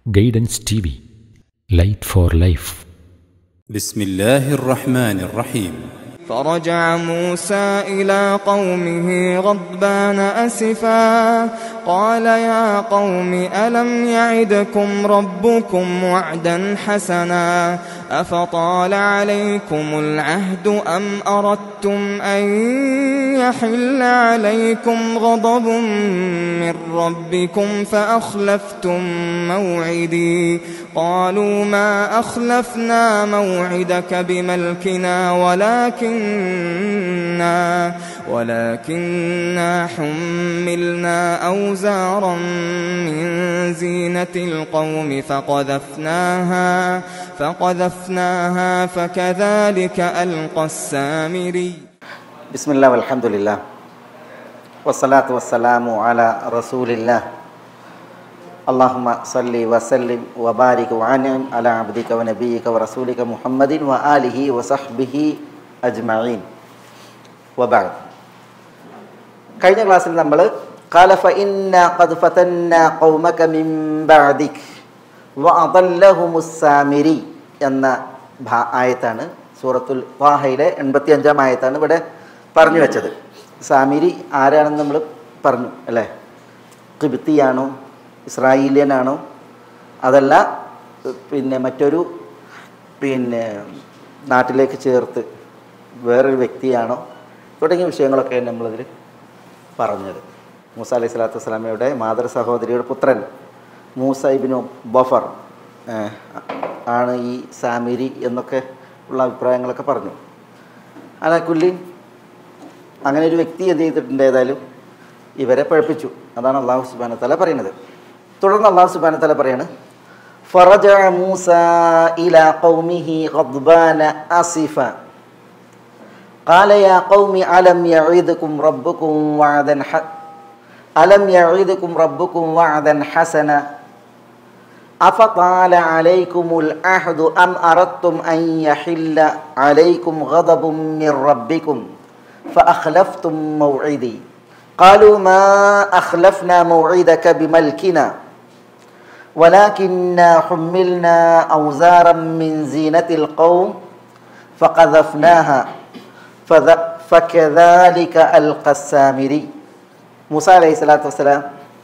Guidance T V light for life بسم الله الرحمن الرحيم فرجع موسى إلى قومه غضبان أسفا قال يا قوم ألم يعدكم ربكم وعدا حسنا أفطال عليكم العهد أم أردتم أن يحل عليكم غضب من ربكم فأخلفتم موعدي قالوا ما أخلفنا موعدك بملكنا ولكننا ولكننا حملنا أوزارا من زينة القوم فقذفناها فقذفناها فكذلك ألقى السامري بسم الله والحمد لله والصلاة والسلام على رسول الله اللهم صل وسلم وبارك وعنعم على عبدك ونبيك ورسولك محمد وآله وصحبه أجمعين وبعد കഴിഞ്ഞ ക്ലാസ്സിൽ നമ്മൾ قال فإنا قد فتنا قومك من بعدك وأضلهم السامري എന്ന ഭാ- ആയത്താണ് സൂറത്തുൽ വാഹയിലെ എൺപത്തി അഞ്ചാം ആയത്താണ് ഇവിടെ പറഞ്ഞു വെച്ചത് സാമിരി ആരാണെന്ന് നമ്മൾ പറഞ്ഞു അല്ലേ കിബിത്തിയാണോ ഇസ്രായേലിയനാണോ അതല്ല പിന്നെ മറ്റൊരു പിന്നെ നാട്ടിലേക്ക് ചേർത്ത് വേറൊരു വ്യക്തിയാണോ തുടങ്ങിയ വിഷയങ്ങളൊക്കെ നമ്മളതിൽ പറഞ്ഞത് മൂസ അലൈഹി സ്വലാത്തു വസ്സലാമയുടെ മാതൃ സഹോദരിയുടെ പുത്രൻ മൂസ ഇബിനു ബഫർ ഏഹ്, ആണ് ഈ സാമിരി എന്നൊക്കെ ഉള്ള അഭിപ്രായങ്ങളൊക്കെ പറഞ്ഞു അലാക്കുല്ലി അങ്ങനെ ഒരു വ്യക്തി എന്ത് ചെയ്തിട്ടുണ്ട് ഏതായാലും ഇവരെ പഴപ്പിച്ചു അതാണ് അള്ളാഹു സുബാന തല പറയുന്നത് തുടർന്ന് അള്ളാഹു സുബാന തല പറയാണ് فرجع موسى إلى قومه غضبان أسفا قال يا قوم ألم يعدكم ربكم وعدا ح... ألم يعدكم ربكم وعدا حسنا أفطال عليكم العهد أم أردتم أن يحل عليكم غضب من ربكم فأخلفتم موعدي قالوا ما أخلفنا موعدك بملكنا ولكننا حملنا أوزارا من زينة القوم فقذفناها فذ- فكذلك ألقى السامري മൂസ അലൈഹി സ്വലാത്തു വസ്സലാം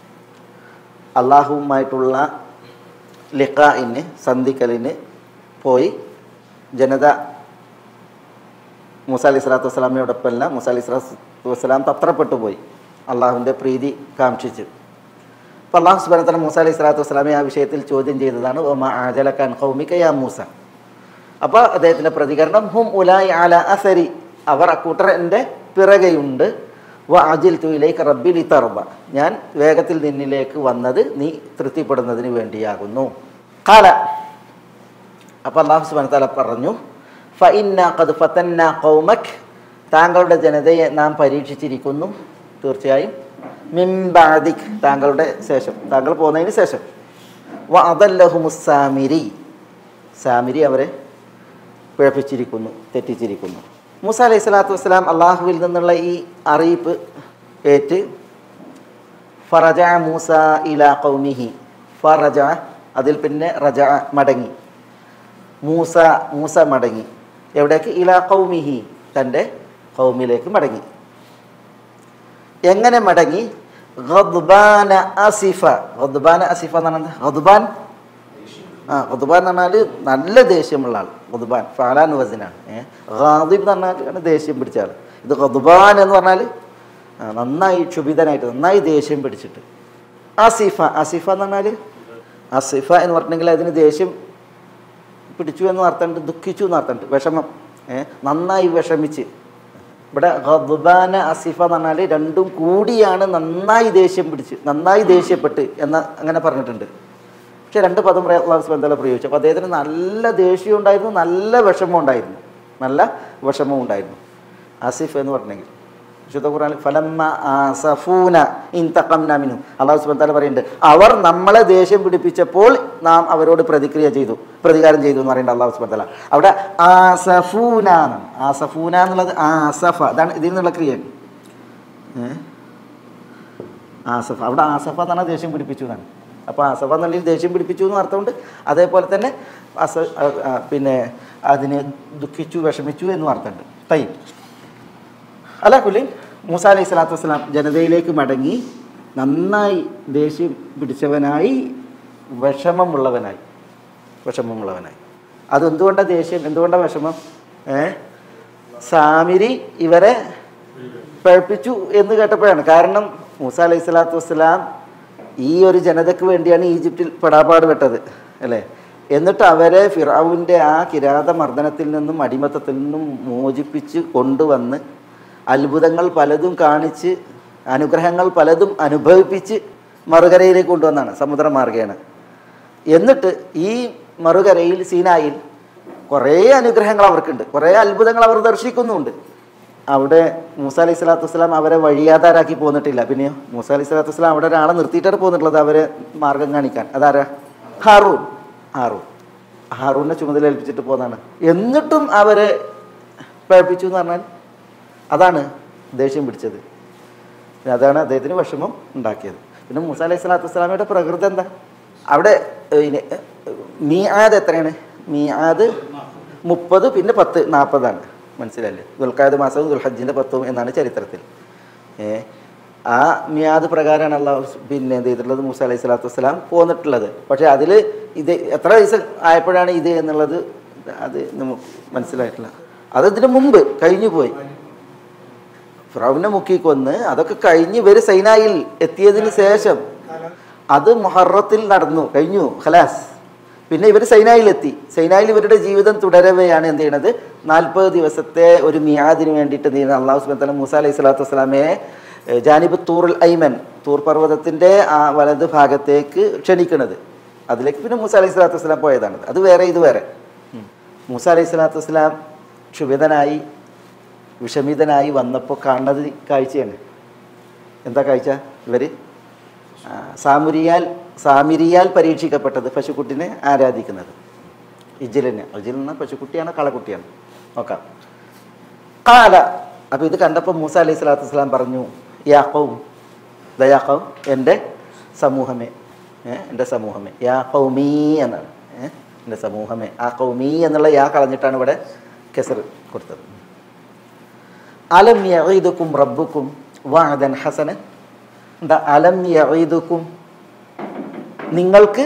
അള്ളാഹുവുമായിട്ടുള്ള ലിഖായിന് സന്ധിക്കലിന് പോയി ജനത മൂസ അലൈഹി സ്വലാത്തു വസ്സലാമയോടൊപ്പമല്ല മൂസ അലൈഹി സ്വലാത്തു വസ്സലാം തത്രപ്പെട്ടു പോയി അള്ളാഹുവിൻ്റെ പ്രീതി കാക്ഷിച്ചു അപ്പോൾ അള്ളാഹു സുബാനത്തല മൂസ അലൈഹി സ്വലാത്തു വസ്സലാമെ ആ വിഷയത്തിൽ ചോദ്യം ചെയ്തതാണ് ഒമ ആജലക്കാൻ കൗമിക യാ മൂസ അപ്പോൾ അദ്ദേഹത്തിൻ്റെ പ്രതികരണം ഹും ഉലായി ആല അസരി അവർ അക്കൂട്ടർ എൻ്റെ പിറകെയുണ്ട് വ അജിൽ തുയിലേക്ക് റബ്ബിലി തർബ ഞാൻ വേഗത്തിൽ നിന്നിലേക്ക് വന്നത് നീ തൃപ്തിപ്പെടുന്നതിന് വേണ്ടിയാകുന്നു കാല അപ്പോൾ അള്ളാഹു സുബാന തല പറഞ്ഞു ഫഇന്ന ഖദ് ഫതന്ന ഖൗമക് താങ്കളുടെ ജനതയെ നാം പരീക്ഷിച്ചിരിക്കുന്നു തീർച്ചയായും മിംബാദിക് താങ്കളുടെ ശേഷം താങ്കൾ പോകുന്നതിന് ശേഷം വ അതല്ലഹുമുസാമിരി സാമിരി അവരെ പിഴപ്പിച്ചിരിക്കുന്നു തെറ്റിച്ചിരിക്കുന്നു മൂസ അലൈഹി സ്വലാത്തു വസ്സലാം അള്ളാഹുവിൽ നിന്നുള്ള ഈ അറിയിപ്പ് ഏറ്റ് ഫറജ മൂസ ഇല കൗമിഹി ഫറജ അതിൽ പിന്നെ റജ മടങ്ങി മൂസ മൂസ മടങ്ങി എവിടേക്ക് ഇല കൗമിഹി തൻ്റെ കൗമിലേക്ക് മടങ്ങി എങ്ങനെ മടങ്ങി ഗദ്ബാന അസിഫ ഗദ്ബാന അസിഫ എന്ന് പറഞ്ഞാൽ ഗദ്ബാൻ ആ ഖുദ്ബാൻ എന്ന് പറഞ്ഞാൽ നല്ല ദേഷ്യമുള്ള ആൾ ഖുദ്ബാൻ ഫാലാൻ വസിനാണ് ഏഹ് ഖാദിബ് എന്ന് പറഞ്ഞാൽ ദേഷ്യം പിടിച്ച ആൾ ഇത് ഖുദ്ബാൻ എന്ന് പറഞ്ഞാൽ ആ, നന്നായി ക്ഷുഭിതനായിട്ട് നന്നായി ദേഷ്യം പിടിച്ചിട്ട് ആസിഫ ആസിഫ എന്ന് പറഞ്ഞാൽ ആസിഫ എന്ന് പറഞ്ഞിട്ടുണ്ടെങ്കിൽ അതിന് ദേഷ്യം പിടിച്ചു എന്ന് അർത്ഥമുണ്ട് ദുഃഖിച്ചു എന്ന് അർത്ഥമുണ്ട് വിഷമം ഏഹ് നന്നായി വിഷമിച്ച് ഇവിടെ ഖദ്ബാന അസിഫ എന്ന് പറഞ്ഞാൽ രണ്ടും കൂടിയാണ് നന്നായി ദേഷ്യം പിടിച്ച് നന്നായി ദേഷ്യപ്പെട്ട് എന്ന് അങ്ങനെ പറഞ്ഞിട്ടുണ്ട് പക്ഷേ രണ്ട് പദം പറയാൻ അള്ളാഹു സുബ്ഹാനഹു വ തആല പ്രയോഗിച്ചു അപ്പോൾ അദ്ദേഹത്തിന് നല്ല ദേഷ്യം ഉണ്ടായിരുന്നു നല്ല വിഷമം ഉണ്ടായിരുന്നു നല്ല വിഷമം ഉണ്ടായിരുന്നു ആസിഫ് എന്ന് പറഞ്ഞെങ്കിൽ വിശുദ്ധ ഖുർആൻ ഫലമ്മ ആസഫൂന ഇൻതഖംന മിൻഹു അള്ളാഹു സുബ്ഹാനഹു വ തആല പറയുന്നുണ്ട് അവർ നമ്മളെ ദേഷ്യം പിടിപ്പിച്ചപ്പോൾ നാം അവരോട് പ്രതിക്രിയ ചെയ്തു പ്രതികാരം ചെയ്തു എന്ന് പറയുന്നത് അള്ളാഹു സുബ്ഹാനഹു വ തആല അവിടെ ആസഫൂന എന്നാണ് ആസഫൂന എന്നുള്ളത് ആസഫ അതാണ് ഇതിൽ നിന്നുള്ള ക്രിയ ഏഹ് ആസഫ അവിടെ ആസഫ എന്നാണ് ദേഷ്യം പിടിപ്പിച്ചു എന്നാണ് അപ്പോൾ അസഫ എന്നുള്ളിൽ ദേഷ്യം പിടിപ്പിച്ചു എന്ന് അർത്ഥമുണ്ട് അതേപോലെ തന്നെ അസ ആ, ആ, പിന്നെ അതിനെ ദുഃഖിച്ചു വിഷമിച്ചു എന്നും അർത്ഥമുണ്ട് തൈ അല്ല കുലി മൂസ അലൈഹി സ്വലാത്തു വസ്സലാം ജനതയിലേക്ക് മടങ്ങി നന്നായി ദേഷ്യം പിടിച്ചവനായി വിഷമമുള്ളവനായി വിഷമമുള്ളവനായി അതെന്തുകൊണ്ടാണ് ദേഷ്യം എന്തുകൊണ്ടാണ് വിഷമം ഏ സാമിരി ഇവരെ പഴപ്പിച്ചു എന്ന് കേട്ടപ്പോഴാണ് കാരണം മൂസ അലൈഹി സ്വലാത്തു വസ്സലാം ഈ ഒരു ജനതയ്ക്ക് വേണ്ടിയാണ് ഈജിപ്തിൽ പെടാപാട് പെട്ടത് അല്ലേ എന്നിട്ട് അവരെ ഫിറാവുവിൻ്റെ ആ കിരാത മർദ്ദനത്തിൽ നിന്നും അടിമത്തത്തിൽ നിന്നും മോചിപ്പിച്ച് കൊണ്ടുവന്ന് അത്ഭുതങ്ങൾ പലതും കാണിച്ച് അനുഗ്രഹങ്ങൾ പലതും അനുഭവിപ്പിച്ച് മറുകരയിലേക്ക് കൊണ്ടുവന്നാണ് സമുദ്രമാർഗേന എന്നിട്ട് ഈ മറുകരയിൽ സീനായിൽ കുറേ അനുഗ്രഹങ്ങൾ അവർക്കുണ്ട് കുറേ അത്ഭുതങ്ങൾ അവർ ദർശിക്കുന്നുണ്ട് അവിടെ മൂസ അലൈഹി സ്വലാത്തു വസ്സലാം അവരെ വഴിയാതാരാക്കി പോന്നിട്ടില്ല പിന്നെയോ മൂസ അലൈഹി സ്വലാത്തു വസ്സലാം അവിടെ ഒരാളെ നിർത്തിയിട്ടാണ് പോന്നിട്ടുള്ളത് അവരെ മാർഗം കാണിക്കാൻ അതാരാ ഹാറൂൻ ഹാറൂൻ ഹാറൂനെ ചുമതല ഏൽപ്പിച്ചിട്ട് പോന്നതാണ് എന്നിട്ടും അവരെ പഴപ്പിച്ചു എന്ന് പറഞ്ഞാൽ അതാണ് ദേഷ്യം പിടിച്ചത് പിന്നെ അതാണ് അദ്ദേഹത്തിന് വിഷമം ഉണ്ടാക്കിയത് പിന്നെ മൂസ അലൈഹി സ്വലാത്തു വസ്സലാമയുടെ പ്രകൃതി എന്താ അവിടെ പിന്നെ മീആദ് എത്രയാണ് മീആദ് മുപ്പത് പിന്നെ പത്ത് നാൽപ്പതാണ് മനസ്സിലല്ലേ ദുൽഖാദ് മാസവും ദുൽഹജ്ജിൻ്റെ പത്തും എന്നാണ് ചരിത്രത്തിൽ ഏ ആ മിയാദ് പ്രകാരമാണ് അള്ളാഹു പിന്നെ എന്ത് ചെയ്തിട്ടുള്ളത് മൂസ അലൈഹി സ്വലാത്തു വസ്സലാം പോന്നിട്ടുള്ളത് പക്ഷേ അതിൽ ഇത് എത്ര ദിവസം ആയപ്പോഴാണ് ഇത് എന്നുള്ളത് അത് നമുക്ക് മനസ്സിലായിട്ടില്ല അത് ഇതിന് മുമ്പ് കഴിഞ്ഞു പോയി ഫിറൗവിനെ മുക്കി കൊന്ന് അതൊക്കെ കഴിഞ്ഞ് ഇവർ സൈനായിൽ എത്തിയതിന് ശേഷം അത് മൊഹറത്തിൽ നടന്നു കഴിഞ്ഞു ഖലാസ് പിന്നെ ഇവർ സൈനായിലെത്തി സൈനായിൽ ഇവരുടെ ജീവിതം തുടരവെയാണ് എന്ത് ചെയ്യണത് നാൽപ്പത് ദിവസത്തെ ഒരു മിയാദിന് വേണ്ടിയിട്ട് എന്ത് ചെയ്യുന്നത് അള്ളാഹു സുബാൻ തല മൂസ അലൈഹി സ്വലാത്തു വസ്സലാമയെ ഏഹ്, ജാനിബ് തൂറുൽ ഐമൻ തൂർ പർവ്വതത്തിൻ്റെ ആ വലത് ഭാഗത്തേക്ക് ക്ഷണിക്കണത് അതിലേക്ക് പിന്നെ മൂസ അലൈഹി സ്വലാത്തു വസ്സലാം പോയതാണത് അത് വേറെ ഇത് വേറെ ഉം. മൂസ അലൈഹി സ്വലാത്തു വസ്സലാം ക്ഷുഭിതനായി വിഷമിതനായി വന്നപ്പോൾ കാണുന്നത് കാഴ്ചയാണ് എന്താ കാഴ്ച ഇവർ സാമുരിയാൽ സാമിരിയാൽ പരീക്ഷിക്കപ്പെട്ടത് പശുക്കുട്ടിനെ ആരാധിക്കുന്നത് ഇജിലിനെ ഇജിൽ എന്ന പശുക്കുട്ടിയാണ് കളക്കുട്ടിയാണ് നോക്കാം കാല അപ്പോൾ ഇത് കണ്ടപ്പോൾ മൂസ അലൈഹി സ്വലാത്തു വസ്സലാം പറഞ്ഞു യാക്കവും ദയാക്കവും എൻ്റെ സമൂഹമേ ഏ, എൻ്റെ സമൂഹമേ യാ കൗമീ എന്നാണ് ഏ, എൻ്റെ സമൂഹമേ ആ കൗമീ എന്നുള്ള യാ കളഞ്ഞിട്ടാണ് ഇവിടെ കെസർ കൊടുത്തത് അലം യഈദുക്കും റബ്ബുക്കും വാദൻ ഹസന എന്താ അലം യഈദുക്കും നിങ്ങൾക്ക്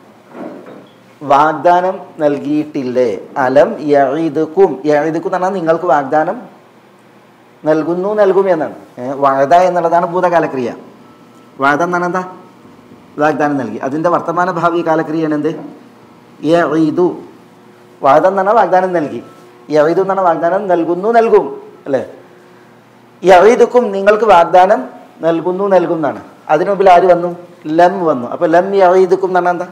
വാഗ്ദാനം നൽകിയിട്ടില്ലേ അലം യഈദുക്കും യഈദുക്കും എന്ന് പറഞ്ഞാൽ നിങ്ങൾക്ക് വാഗ്ദാനം നൽകുന്നു നൽകും എന്നാണ് ഏ, വാഴ എന്നുള്ളതാണ് ഭൂതകാലക്രിയ വാഴ എന്നാണ് എന്താ വാഗ്ദാനം നൽകി അതിൻ്റെ വർത്തമാന ഭാവി കാലക്രിയയാണ് എന്ത് യഈദു വാഴ എന്ന് പറഞ്ഞാൽ വാഗ്ദാനം നൽകി യഈദു എന്ന് പറഞ്ഞാൽ വാഗ്ദാനം നൽകുന്നു നൽകും അല്ലേ യഈദുക്കും നിങ്ങൾക്ക് വാഗ്ദാനം നൽകുന്നു നൽകും എന്നാണ് അതിനു മുമ്പിൽ ആര് വന്നു ലം വന്നു അപ്പോൾ ലം യഈദുക്കും എന്ന് പറഞ്ഞാൽ എന്താ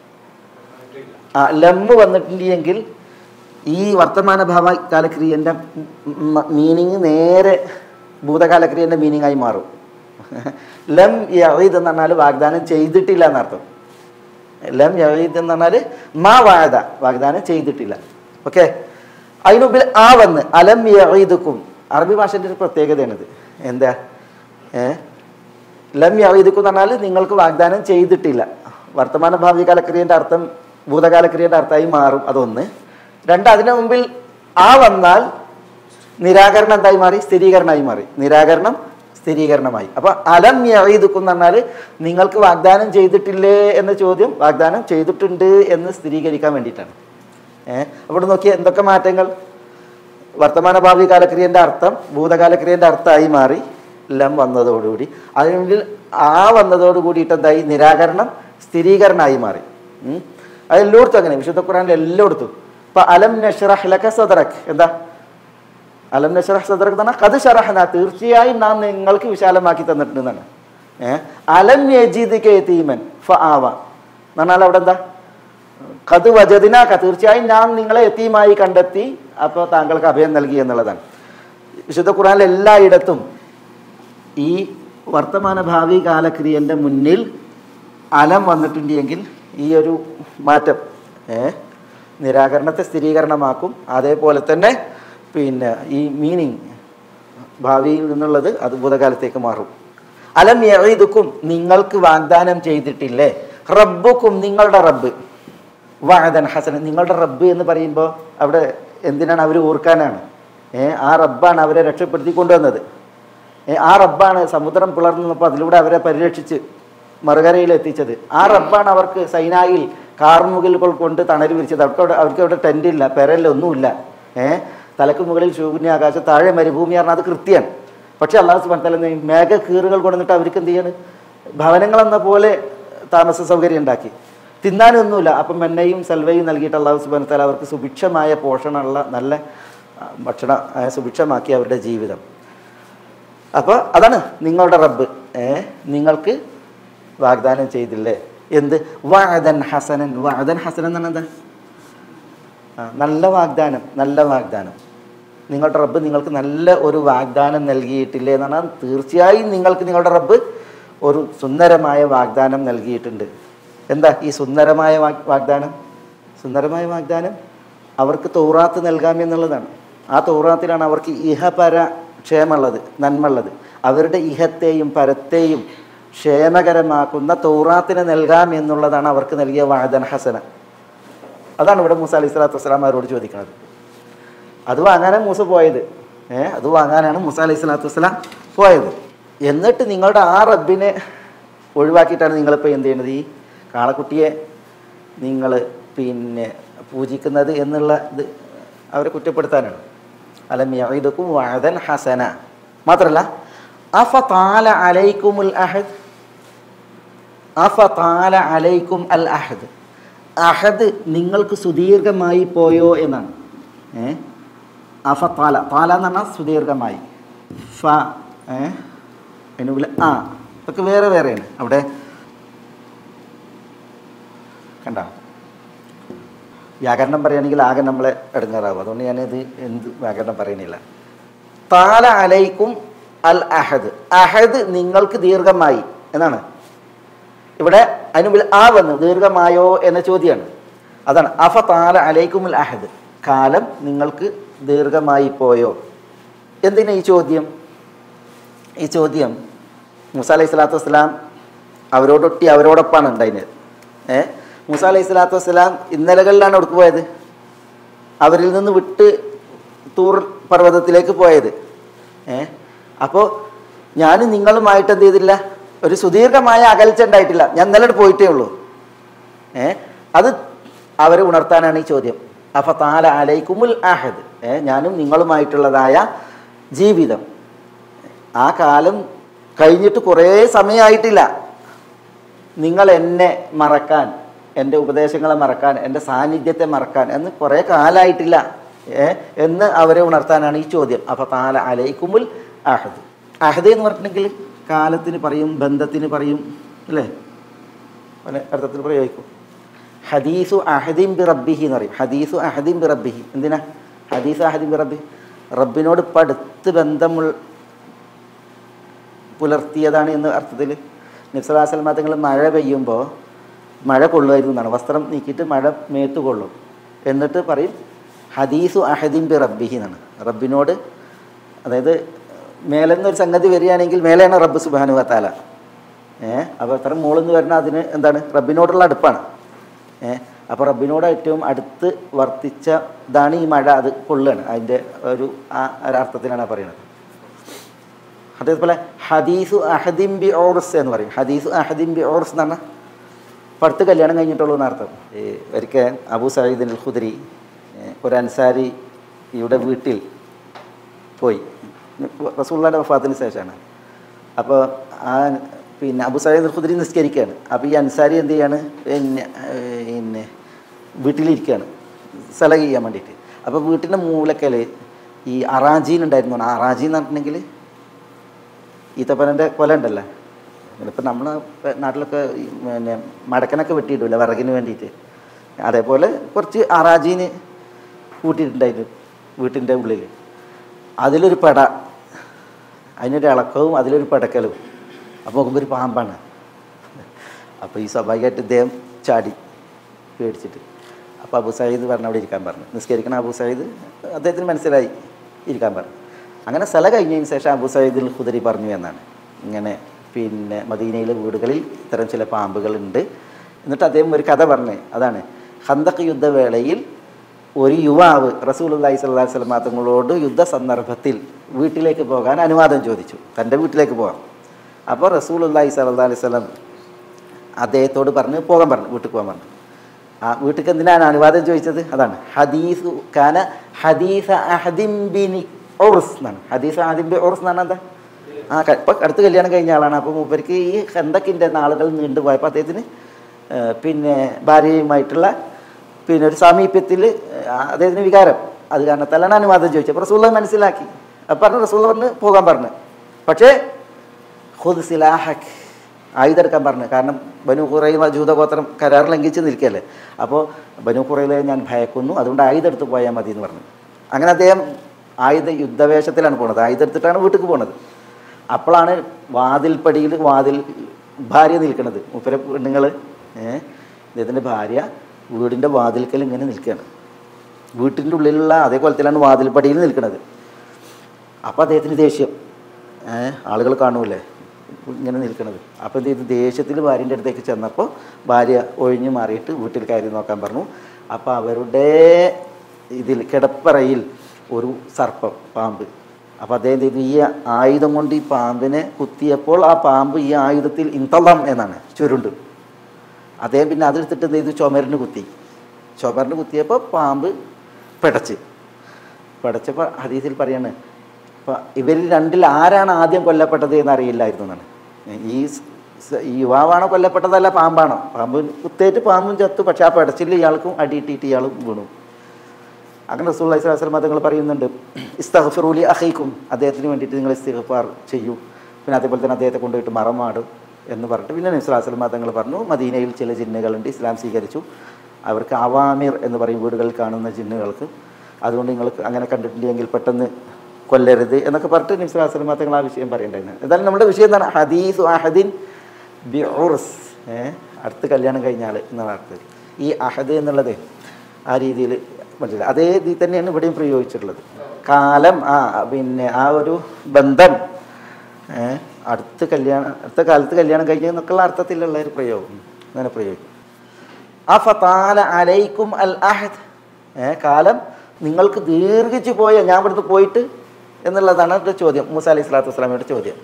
ആ ലമ്മ് വന്നിട്ടുണ്ടെങ്കിൽ ഈ വർത്തമാന ഭാവ കാലക്രിയൻ്റെ മീനിങ് നേരെ ഭൂതകാലക്രിയൻ്റെ മീനിങ് ആയി മാറും ലം യഈദ് എന്ന് പറഞ്ഞാൽ വാഗ്ദാനം ചെയ്തിട്ടില്ല എന്നർത്ഥം ലം യഈദ് എന്ന് പറഞ്ഞാൽ മാ വാഴത വാഗ്ദാനം ചെയ്തിട്ടില്ല ഓക്കെ അതിനുമ്പിൽ ആ വന്ന് അലം യഈദുക്കും അറബി ഭാഷൻ്റെ ഒരു പ്രത്യേകതയാണിത് എന്താ ഏ ലം യഈദുക്കും എന്ന് പറഞ്ഞാൽ നിങ്ങൾക്ക് വാഗ്ദാനം ചെയ്തിട്ടില്ല വർത്തമാന ഭാവി കാലക്രിയൻ്റെ അർത്ഥം ഭൂതകാലക്രിയൻ്റെ അർത്ഥമായി മാറും അതൊന്ന് രണ്ട് അതിനു മുമ്പിൽ ആ വന്നാൽ നിരാകരണം എന്തായി മാറി സ്ഥിരീകരണമായി മാറി നിരാകരണം സ്ഥിരീകരണമായി അപ്പൊ അലം യഈദുക്കും എന്ന് പറഞ്ഞാൽ നിങ്ങൾക്ക് വാഗ്ദാനം ചെയ്തിട്ടില്ലേ എന്ന ചോദ്യം വാഗ്ദാനം ചെയ്തിട്ടുണ്ട് എന്ന് സ്ഥിരീകരിക്കാൻ വേണ്ടിയിട്ടാണ് ഏഹ് അവിടെ നോക്കിയ എന്തൊക്കെ മാറ്റങ്ങൾ വർത്തമാന ഭാവി കാലക്രിയൻ്റെ അർത്ഥം ഭൂതകാലക്രിയൻ്റെ അർത്ഥമായി മാറി ലം വന്നതോടുകൂടി അതിനുള്ളിൽ ആ വന്നതോട് കൂടിയിട്ട് എന്തായി നിരാകരണം സ്ഥിരീകരണമായി മാറി ഉം. അത് എല്ലായിടത്തും അങ്ങനെ വിശുദ്ധ ഖുറാനിൽ എല്ലായിടത്തും ഇപ്പൊ അലം നഷ്റഹ് ലക സദറക് എന്താ അലം നഷ്റഹ് സദറക് എന്ന് പറഞ്ഞാൽ കത് ഷറഹന തീർച്ചയായും നാം നിങ്ങൾക്ക് വിശാലമാക്കി തന്നിട്ടുണ്ട് എന്നാണ് ഏഹ് അലം യജീദ് കെ തീമൻ ഫ ആവ എന്ന് പറഞ്ഞാൽ അവിടെ എന്താ കത് വജദിനാക്ക തീർച്ചയായും ഞാൻ നിങ്ങളെ എത്തിയുമായി കണ്ടെത്തി അപ്പോൾ താങ്കൾക്ക് അഭയം നൽകി എന്നുള്ളതാണ് വിശുദ്ധ ഖുറാനിൽ എല്ലായിടത്തും ഈ വർത്തമാന ഭാവി കാലക്രിയൻ്റെ മുന്നിൽ അലം വന്നിട്ടുണ്ടെങ്കിൽ ഈ ഒരു മാറ്റം ഏ നിരാകരണത്തെ സ്ഥിരീകരണമാക്കും അതേപോലെ തന്നെ പിന്നെ ഈ മീനിങ് ഭാവിയിൽ നിന്നുള്ളത് അത് ഭൂതകാലത്തേക്ക് മാറും അലം എഴുതുക്കും നിങ്ങൾക്ക് വാഗ്ദാനം ചെയ്തിട്ടില്ലേ റബ്ബുക്കും നിങ്ങളുടെ റബ്ബ് വാദൻ ഹസൻ നിങ്ങളുടെ റബ്ബ് എന്ന് പറയുമ്പോൾ അവിടെ എന്തിനാണ് അവർ ഓർക്കാനാണ് ഏ ആ റബ്ബാണ് അവരെ രക്ഷപ്പെടുത്തി കൊണ്ടുവന്നത് ഏ ആ റബ്ബാണ് സമുദ്രം പിളർന്നപ്പോൾ അതിലൂടെ അവരെ പരിരക്ഷിച്ച് മറുകരയിൽ എത്തിച്ചത് ആ റബ്ബാണ് അവർക്ക് സൈനായിൽ കാർമുകിലുകൾ കൊണ്ട് തണൽ വിരിച്ചത് അവർക്ക് അവിടെ അവർക്ക് അവിടെ ടെൻ്റ് ഇല്ല പെരല്ല ഒന്നുമില്ല ഏ തലക്ക് മുകളിൽ ശൂന്യാകാശം താഴെ മരുഭൂമി പറഞ്ഞാൽ അത് കൃത്യമാണ് പക്ഷേ അള്ളാഹു സുബാൻ മേഘ കീറുകൾ കൊണ്ടുവന്നിട്ട് അവർക്ക് എന്ത് ചെയ്യാണ് ഭവനങ്ങളെന്ന പോലെ താമസ സൗകര്യം ഉണ്ടാക്കി തിന്നാനൊന്നുമില്ല അപ്പം മെന്നയും സൽവയും നൽകിയിട്ട് അള്ളാഹു സുബാൻ തല അവർക്ക് സുഭിക്ഷമായ പോഷണമുള്ള നല്ല ആ, ഭക്ഷണ ആ, സുഭിക്ഷമാക്കി അവരുടെ ജീവിതം അപ്പോൾ അതാണ് നിങ്ങളുടെ റബ്ബ് ഏ നിങ്ങൾക്ക് വാഗ്ദാനം ചെയ്തില്ലേ എന്ത് വാദൻ ഹസനൻ വാദൻ ഹസനൻ എന്നാണ് എന്താ ആ, നല്ല വാഗ്ദാനം നല്ല വാഗ്ദാനം നിങ്ങളുടെ റബ്ബ് നിങ്ങൾക്ക് നല്ല ഒരു വാഗ്ദാനം നൽകിയിട്ടില്ലേ എന്നാണ് തീർച്ചയായും നിങ്ങൾക്ക് നിങ്ങളുടെ റബ്ബ് ഒരു സുന്ദരമായ വാഗ്ദാനം നൽകിയിട്ടുണ്ട് എന്താ ഈ സുന്ദരമായ വാഗ്- വാഗ്ദാനം സുന്ദരമായ വാഗ്ദാനം അവർക്ക് തൗറാത്ത് നൽകാമെന്നുള്ളതാണ് ആ തൗറാത്തിലാണ് അവർക്ക് ഇഹപര ക്ഷേമമുള്ളത് നന്മയുള്ളത് അവരുടെ ഇഹത്തെയും പരത്തെയും ക്ഷേമകരമാക്കുന്ന തൗറാത്തിനെ നൽകാം എന്നുള്ളതാണ് അവർക്ക് നൽകിയ വാദൻ ഹസന അതാണ് ഇവിടെ മൂസ അലൈഹി സ്വലാത്തു വസ്സലാം അവരോട് ചോദിക്കുന്നത് അത് വാങ്ങാനാണ് മൂസ പോയത് ഏ അത് വാങ്ങാനാണ് മൂസ അലൈഹി സ്വലാത്തു വസ്സലാം പോയത് എന്നിട്ട് നിങ്ങളുടെ ആ റബ്ബിനെ ഒഴിവാക്കിയിട്ടാണ് നിങ്ങളിപ്പോൾ എന്ത് ചെയ്യുന്നത് ഈ കാളക്കുട്ടിയെ നിങ്ങൾ പിന്നെ പൂജിക്കുന്നത് എന്നുള്ള ഇത് അവരെ കുറ്റപ്പെടുത്താനാണ് അലം യഈദുക്കും വഅദൻ ഹസന മാത്രമല്ല അഫ താല അലൈക്കുമുൽ അഹദ് അഫ താല അലൈക്കും അൽ അഹദ് അഹദ് നിങ്ങൾക്ക് സുദീർഘമായി പോയോ എന്നാണ് ഏ അഫ താല താല എന്ന് പറഞ്ഞാൽ സുദീർഘമായി ഫ ഏ അതിനുള്ളിൽ ആ ഇതൊക്കെ വേറെ വേറെയാണ് അവിടെ കണ്ട വ്യാകരണം പറയുകയാണെങ്കിൽ ആകെ നമ്മളെ എടുങ്ങാറാവും അതുകൊണ്ട് ഞാനിത് എന്ത് വ്യാകരണം പറയണില്ല താല അലൈക്കും അൽ അഹദ് അഹദ് നിങ്ങൾക്ക് ദീർഘമായി എന്നാണ് ഇവിടെ അതിന് മുമ്പിൽ ആ വന്നു ദീർഘമായോ എന്ന ചോദ്യമാണ് അതാണ് അഫ താല അലൈക്കും അൽ അഹദ് കാലം നിങ്ങൾക്ക് ദീർഘമായി പോയോ എന്തിനാ ഈ ചോദ്യം ഈ ചോദ്യം മൂസ അലൈഹി സ്വലാത്തു വസ്സലാം അവരോടൊട്ടി അവരോടൊപ്പമാണ് ഉണ്ടായിരുന്നത് ഏ മൂസ അലൈഹി സ്വലാത്തു വസ്സലാം ഇന്നലകളിലാണ് ഒടുക്ക് പോയത് അവരിൽ നിന്ന് വിട്ട് തൂർ പർവ്വതത്തിലേക്ക് പോയത് ഏ അപ്പോൾ ഞാൻ നിങ്ങളുമായിട്ട് എന്ത് ചെയ്തില്ല ഒരു സുദീർഘമായ അകൽച്ച ഉണ്ടായിട്ടില്ല ഞാൻ ഇന്നലെ പോയിട്ടേ ഉള്ളൂ ഏ അത് അവരെ ഉണർത്താനാണ് ഈ ചോദ്യം അഫ താല അലൈക്കുമുൽ അഹദ് ഏ ഞാനും നിങ്ങളുമായിട്ടുള്ളതായ ജീവിതം ആ കാലം കഴിഞ്ഞിട്ട് കുറേ സമയമായിട്ടില്ല നിങ്ങൾ എന്നെ മറക്കാൻ എൻ്റെ ഉപദേശങ്ങളെ മറക്കാൻ എൻ്റെ സാന്നിധ്യത്തെ മറക്കാൻ എന്ന് കുറേ കാലമായിട്ടില്ല ഏ എന്ന് അവരെ ഉണർത്താനാണ് ഈ ചോദ്യം അപ്പോൾ താല അലൈക്കുമുൽ അഹദ് അഹദ് എന്ന് പറഞ്ഞിട്ടുണ്ടെങ്കിൽ കാലത്തിന് പറയും ബന്ധത്തിന് പറയും അല്ലേ പല അർത്ഥത്തിൽ പ്രയോഗിക്കും ഹദീസു അഹദിൻ ബി റബ്ബിഹി എന്ന് പറയും ഹദീസു അഹദിൻ ബി റബ്ബിഹി എന്തിനാ ഹദീസ് അഹദിൻ ബി റബ്ബി റബ്ബിനോട് ഇപ്പം അടുത്ത് ബന്ധമുള്ള പുലർത്തിയതാണ് എന്ന അർത്ഥത്തിൽ നിസ്ലാസൽമാ തങ്ങൾ മഴ പെയ്യുമ്പോൾ മഴ കൊള്ളുമായിരുന്നു എന്നാണ് വസ്ത്രം നീക്കിയിട്ട് മഴ മേത്ത് കൊള്ളും എന്നിട്ട് പറയും ഹദീസു അഹദിൻ ബി റബ്ബിഹി എന്നാണ് റബ്ബിനോട് അതായത് മേലെന്നൊരു സംഗതി വരികയാണെങ്കിൽ മേലെയാണ് റബ്ബ് സുബാനു താല ഏഹ് അപ്പോൾ അത്ര മുകളിൽ നിന്ന് വരുന്ന അതിന് എന്താണ് റബ്ബിനോടുള്ള അടുപ്പാണ് ഏഹ് അപ്പോൾ റബ്ബിനോട് ഏറ്റവും അടുത്ത് വർത്തിച്ചതാണ് ഈ മഴ അത് കൊള്ളുകയാണ് അതിൻ്റെ ഒരു ആ ഒരർത്ഥത്തിലാണ് പറയുന്നത് അതേപോലെ ഹദീസു അഹദിം ബി ഓർസ് എന്ന് പറയും ഹദീസു അഹദിം ബി ഓർസ് എന്ന് പറഞ്ഞാൽ പടുത്ത് കല്യാണം കഴിഞ്ഞിട്ടുള്ളൂ എന്നർത്ഥം ഈ ഒരിക്കൽ അബു സയ്യിദിൻ അൽ ഖുദരി ഏഹ് ഒരു അൻസാരിയുടെ വീട്ടിൽ പോയി റസൂള്ളയുടെ വഫാത്തിന് ശേഷമാണ് അപ്പോൾ ആ പിന്നെ അബു സയ്യിദ് അൽ ഖുദരി നിസ്കരിക്കുകയാണ് അപ്പോൾ ഈ അൻസാരി എന്ത് ചെയ്യാണ് പിന്നെ ഏഹ് പിന്നെ വീട്ടിലിരിക്കുകയാണ് സ്ഥലം ചെയ്യാൻ വേണ്ടിയിട്ട് അപ്പോൾ വീട്ടിൻ്റെ മൂലക്കൽ ഈ അറാജീൻ ഉണ്ടായിരുന്നു ആ അറാജീൻ എന്ന് പറഞ്ഞിട്ടുണ്ടെങ്കിൽ ഈത്തപ്പനൻ്റെ കൊല ഉണ്ടല്ലോ ഇപ്പം നമ്മൾ നാട്ടിലൊക്കെ ഈ പിന്നെ മടക്കനൊക്കെ വെട്ടിയിട്ടില്ല വിറകിന് വേണ്ടിയിട്ട് അതേപോലെ കുറച്ച് അറാജീന് കൂട്ടിയിട്ടുണ്ടായിരുന്നു വീട്ടിൻ്റെ ഉള്ളിൽ അതിലൊരു പെട അതിനൊരു ഇളക്കവും അതിലൊരു പെടക്കലും അപ്പോൾ നോക്കുമ്പോൾ ഒരു പാമ്പാണ് അപ്പോൾ ഈ സ്വാഭാവികമായിട്ട് ഇദ്ദേഹം ചാടി പേടിച്ചിട്ട് അപ്പോൾ അബു സയ്യിദ് പറഞ്ഞ അവിടെ ഇരിക്കാൻ പറഞ്ഞു നിസ്കരിക്കണ അബു സയ്യിദ് അദ്ദേഹത്തിന് മനസ്സിലായി ഇരിക്കാൻ പറഞ്ഞു അങ്ങനെ സ്ഥലം കഴിഞ്ഞതിന് ശേഷം അബു സയ്യിദുൽ ഖുദരി പറഞ്ഞു എന്നാണ് ഇങ്ങനെ പിന്നെ മദീനയിലെ വീടുകളിൽ ഇത്തരം ചില പാമ്പുകളുണ്ട് എന്നിട്ട് അദ്ദേഹം ഒരു കഥ പറഞ്ഞേ അതാണ് ഹന്തക് യുദ്ധവേളയിൽ ഒരു യുവാവ് റസൂലുല്ലാഹി സ്വല്ലല്ലാഹി വസല്ലം തങ്ങളോട് യുദ്ധ സന്ദർഭത്തിൽ വീട്ടിലേക്ക് പോകാൻ അനുവാദം ചോദിച്ചു തൻ്റെ വീട്ടിലേക്ക് പോകാം അപ്പോൾ റസൂലുല്ലാഹി സ്വല്ലല്ലാഹി അലൈഹി വസല്ലം അദ്ദേഹത്തോട് പറഞ്ഞ് പോകാൻ പറഞ്ഞു വീട്ടിൽ പോകാൻ പറഞ്ഞു ആ വീട്ടിൽ എന്തിനാണ് അനുവാദം ചോദിച്ചത് അതാണ് ഹദീസു കാന ഹദീസ അഹദിം ബിനി ഉർസ് എന്നാണ് ഹദീസ അഹദിം ബി ഉർസ് എന്നാണ് എന്താ ആ ക- ഇപ്പം അടുത്ത് കല്യാണം കഴിഞ്ഞ ആളാണ് അപ്പോൾ മൂപ്പർക്ക് ഈ ഹെന്തക്കിൻ്റെ നാളുകൾ നീണ്ടുപോയപ്പോൾ അദ്ദേഹത്തിന് ആ, പിന്നെ ഭാര്യയുമായിട്ടുള്ള പിന്നെ ഒരു സാമീപ്യത്തിൽ ആ, അദ്ദേഹത്തിന് വികാരം അത് കാരണത്താലാണ് അനുവാദം ചോദിച്ചത് അപ്പോൾ റസൂള്ള മനസ്സിലാക്കി അപ്പം പറഞ്ഞു റസൂള്ള പറഞ്ഞ് പോകാൻ പറഞ്ഞു പക്ഷേ ഹുദ് സിലാഹക് ആയുധെടുക്കാൻ പറഞ്ഞു കാരണം ബനു കുറയില ജൂതഗോത്രം കരാർ ലംഘിച്ച് നിൽക്കുകയല്ലേ അപ്പോൾ ബനു കുറയിലെ ഞാൻ ഭയക്കുന്നു അതുകൊണ്ട് ആയുധെടുത്ത് പോയാൽ മതി എന്ന് പറഞ്ഞു അങ്ങനെ അദ്ദേഹം ആയുധ യുദ്ധവേഷത്തിലാണ് പോണത് ആയുധെടുത്തിട്ടാണ് വീട്ടിൽ പോണത് അപ്പോഴാണ് വാതിൽപ്പടിയിൽ വാതിൽ ഭാര്യ നിൽക്കുന്നത് മുപ്പര പെണ്ണുങ്ങൾ ഏഹ് ഇദ്ദേഹത്തിൻ്റെ ഭാര്യ വീടിൻ്റെ വാതിൽക്കൽ ഇങ്ങനെ നിൽക്കുകയാണ് വീട്ടിൻ്റെ ഉള്ളിലുള്ള അതേ കൊലത്തിലാണ് വാതിൽപ്പടിയിൽ നിൽക്കുന്നത് അപ്പോൾ അദ്ദേഹത്തിന് ദേഷ്യം ഏഹ് ആളുകൾ കാണൂലേ ഇങ്ങനെ നിൽക്കുന്നത് അപ്പോൾ എന്ത് ചെയ്തു ദേഷ്യത്തിൽ ഭാര്യൻ്റെ അടുത്തേക്ക് ചെന്നപ്പോൾ ഭാര്യ ഒഴിഞ്ഞു മാറിയിട്ട് വീട്ടിൽ കയറി നോക്കാൻ പറഞ്ഞു അപ്പോൾ അവരുടെ ഇതിൽ കിടപ്പറയിൽ ഒരു സർപ്പം പാമ്പ് അപ്പോൾ അദ്ദേഹം എന്ത് ചെയ്തു ഈ ആയുധം കൊണ്ട് ഈ പാമ്പിനെ കുത്തിയപ്പോൾ ആ പാമ്പ് ഈ ആയുധത്തിൽ ഇന്തളം എന്നാണ് ചുരുണ്ട് അദ്ദേഹം പിന്നെ അതെടുത്തിട്ട് എന്ത് ചെയ്തു ചുമരിന് കുത്തി ചുമരിന് കുത്തിയപ്പോൾ പാമ്പ് പിടച്ച് പഠിച്ചപ്പോൾ ഹദീസിൽ പറയാണ് അപ്പോൾ ഇവരിൽ രണ്ടിൽ ആരാണ് ആദ്യം കൊല്ലപ്പെട്ടത് എന്ന് അറിയില്ലായിരുന്നു എന്നാണ് ഈ സ് സ- ഈ യുവാവാണോ കൊല്ലപ്പെട്ടതല്ല പാമ്പാണോ പാമ്പ് കുത്തേറ്റ് പാമ്പും ചത്തു പക്ഷേ ആ പടച്ചിൽ ഇയാൾക്കും അടിയിട്ടിട്ട് ഇയാളും വീണു അങ്ങനെ റസൂൽ അലൈഹി തങ്ങൾ പറയുന്നുണ്ട് ഇസ്തഗ്ഫിറൂലി അഹൈക്കും അദ്ദേഹത്തിന് വേണ്ടിയിട്ട് നിങ്ങൾ ഇസ്തിഗ്ഫാർ ചെയ്യൂ പിന്നെ അതേപോലെ തന്നെ അദ്ദേഹത്തെ കൊണ്ടുപോയിട്ട് മറമാടും എന്ന് പറഞ്ഞിട്ട് പിന്നെ നിസ്ലാസ്ലം തങ്ങൾ പറഞ്ഞു മദീനയിൽ ചില ജിന്നുകളുണ്ട് ഇസ്ലാം സ്വീകരിച്ചു അവർക്ക് അവാമിർ എന്ന് പറയും വീടുകളിൽ കാണുന്ന ജിന്നുകൾക്ക് അതുകൊണ്ട് നിങ്ങൾക്ക് അങ്ങനെ കണ്ടിട്ടില്ലെങ്കിൽ പെട്ടെന്ന് കൊല്ലരുത് എന്നൊക്കെ പറഞ്ഞിട്ട് നിസ്ലാസ്ലം തങ്ങൾ ആ വിഷയം പറയണ്ടായിരുന്നു എന്തായാലും നമ്മുടെ വിഷയം എന്താണ് ഹദീസ് അഹദിൻ ബി ഉർസ് ഏഹ് അടുത്ത് കല്യാണം കഴിഞ്ഞ ആൾ എന്നാണ് അർത്ഥം ഈ അഹദ് എന്നുള്ളത് ആ രീതിയിൽ മനസ്സിലായി അതേ രീതിയിൽ തന്നെയാണ് ഇവിടെയും പ്രയോഗിച്ചിട്ടുള്ളത് കാലം ആ പിന്നെ ആ ഒരു ബന്ധം ഏ, അടുത്ത് കല്യാണം അടുത്ത കാലത്ത് കല്യാണം കഴിഞ്ഞെന്നൊക്കെയുള്ള അർത്ഥത്തിലുള്ള ഒരു പ്രയോഗം അങ്ങനെ പ്രയോഗിക്കും അഫതാല അലൈക്കും അൽ അഹദ് ഏ കാലം നിങ്ങൾക്ക് ദീർഘിച്ചു പോയ ഞാൻ ഇവിടുന്ന് പോയിട്ട് എന്നുള്ളതാണ് ഒരു ചോദ്യം മൂസ അലൈഹി സ്വലാത്തു വസ്സലാമയുടെ ചോദ്യം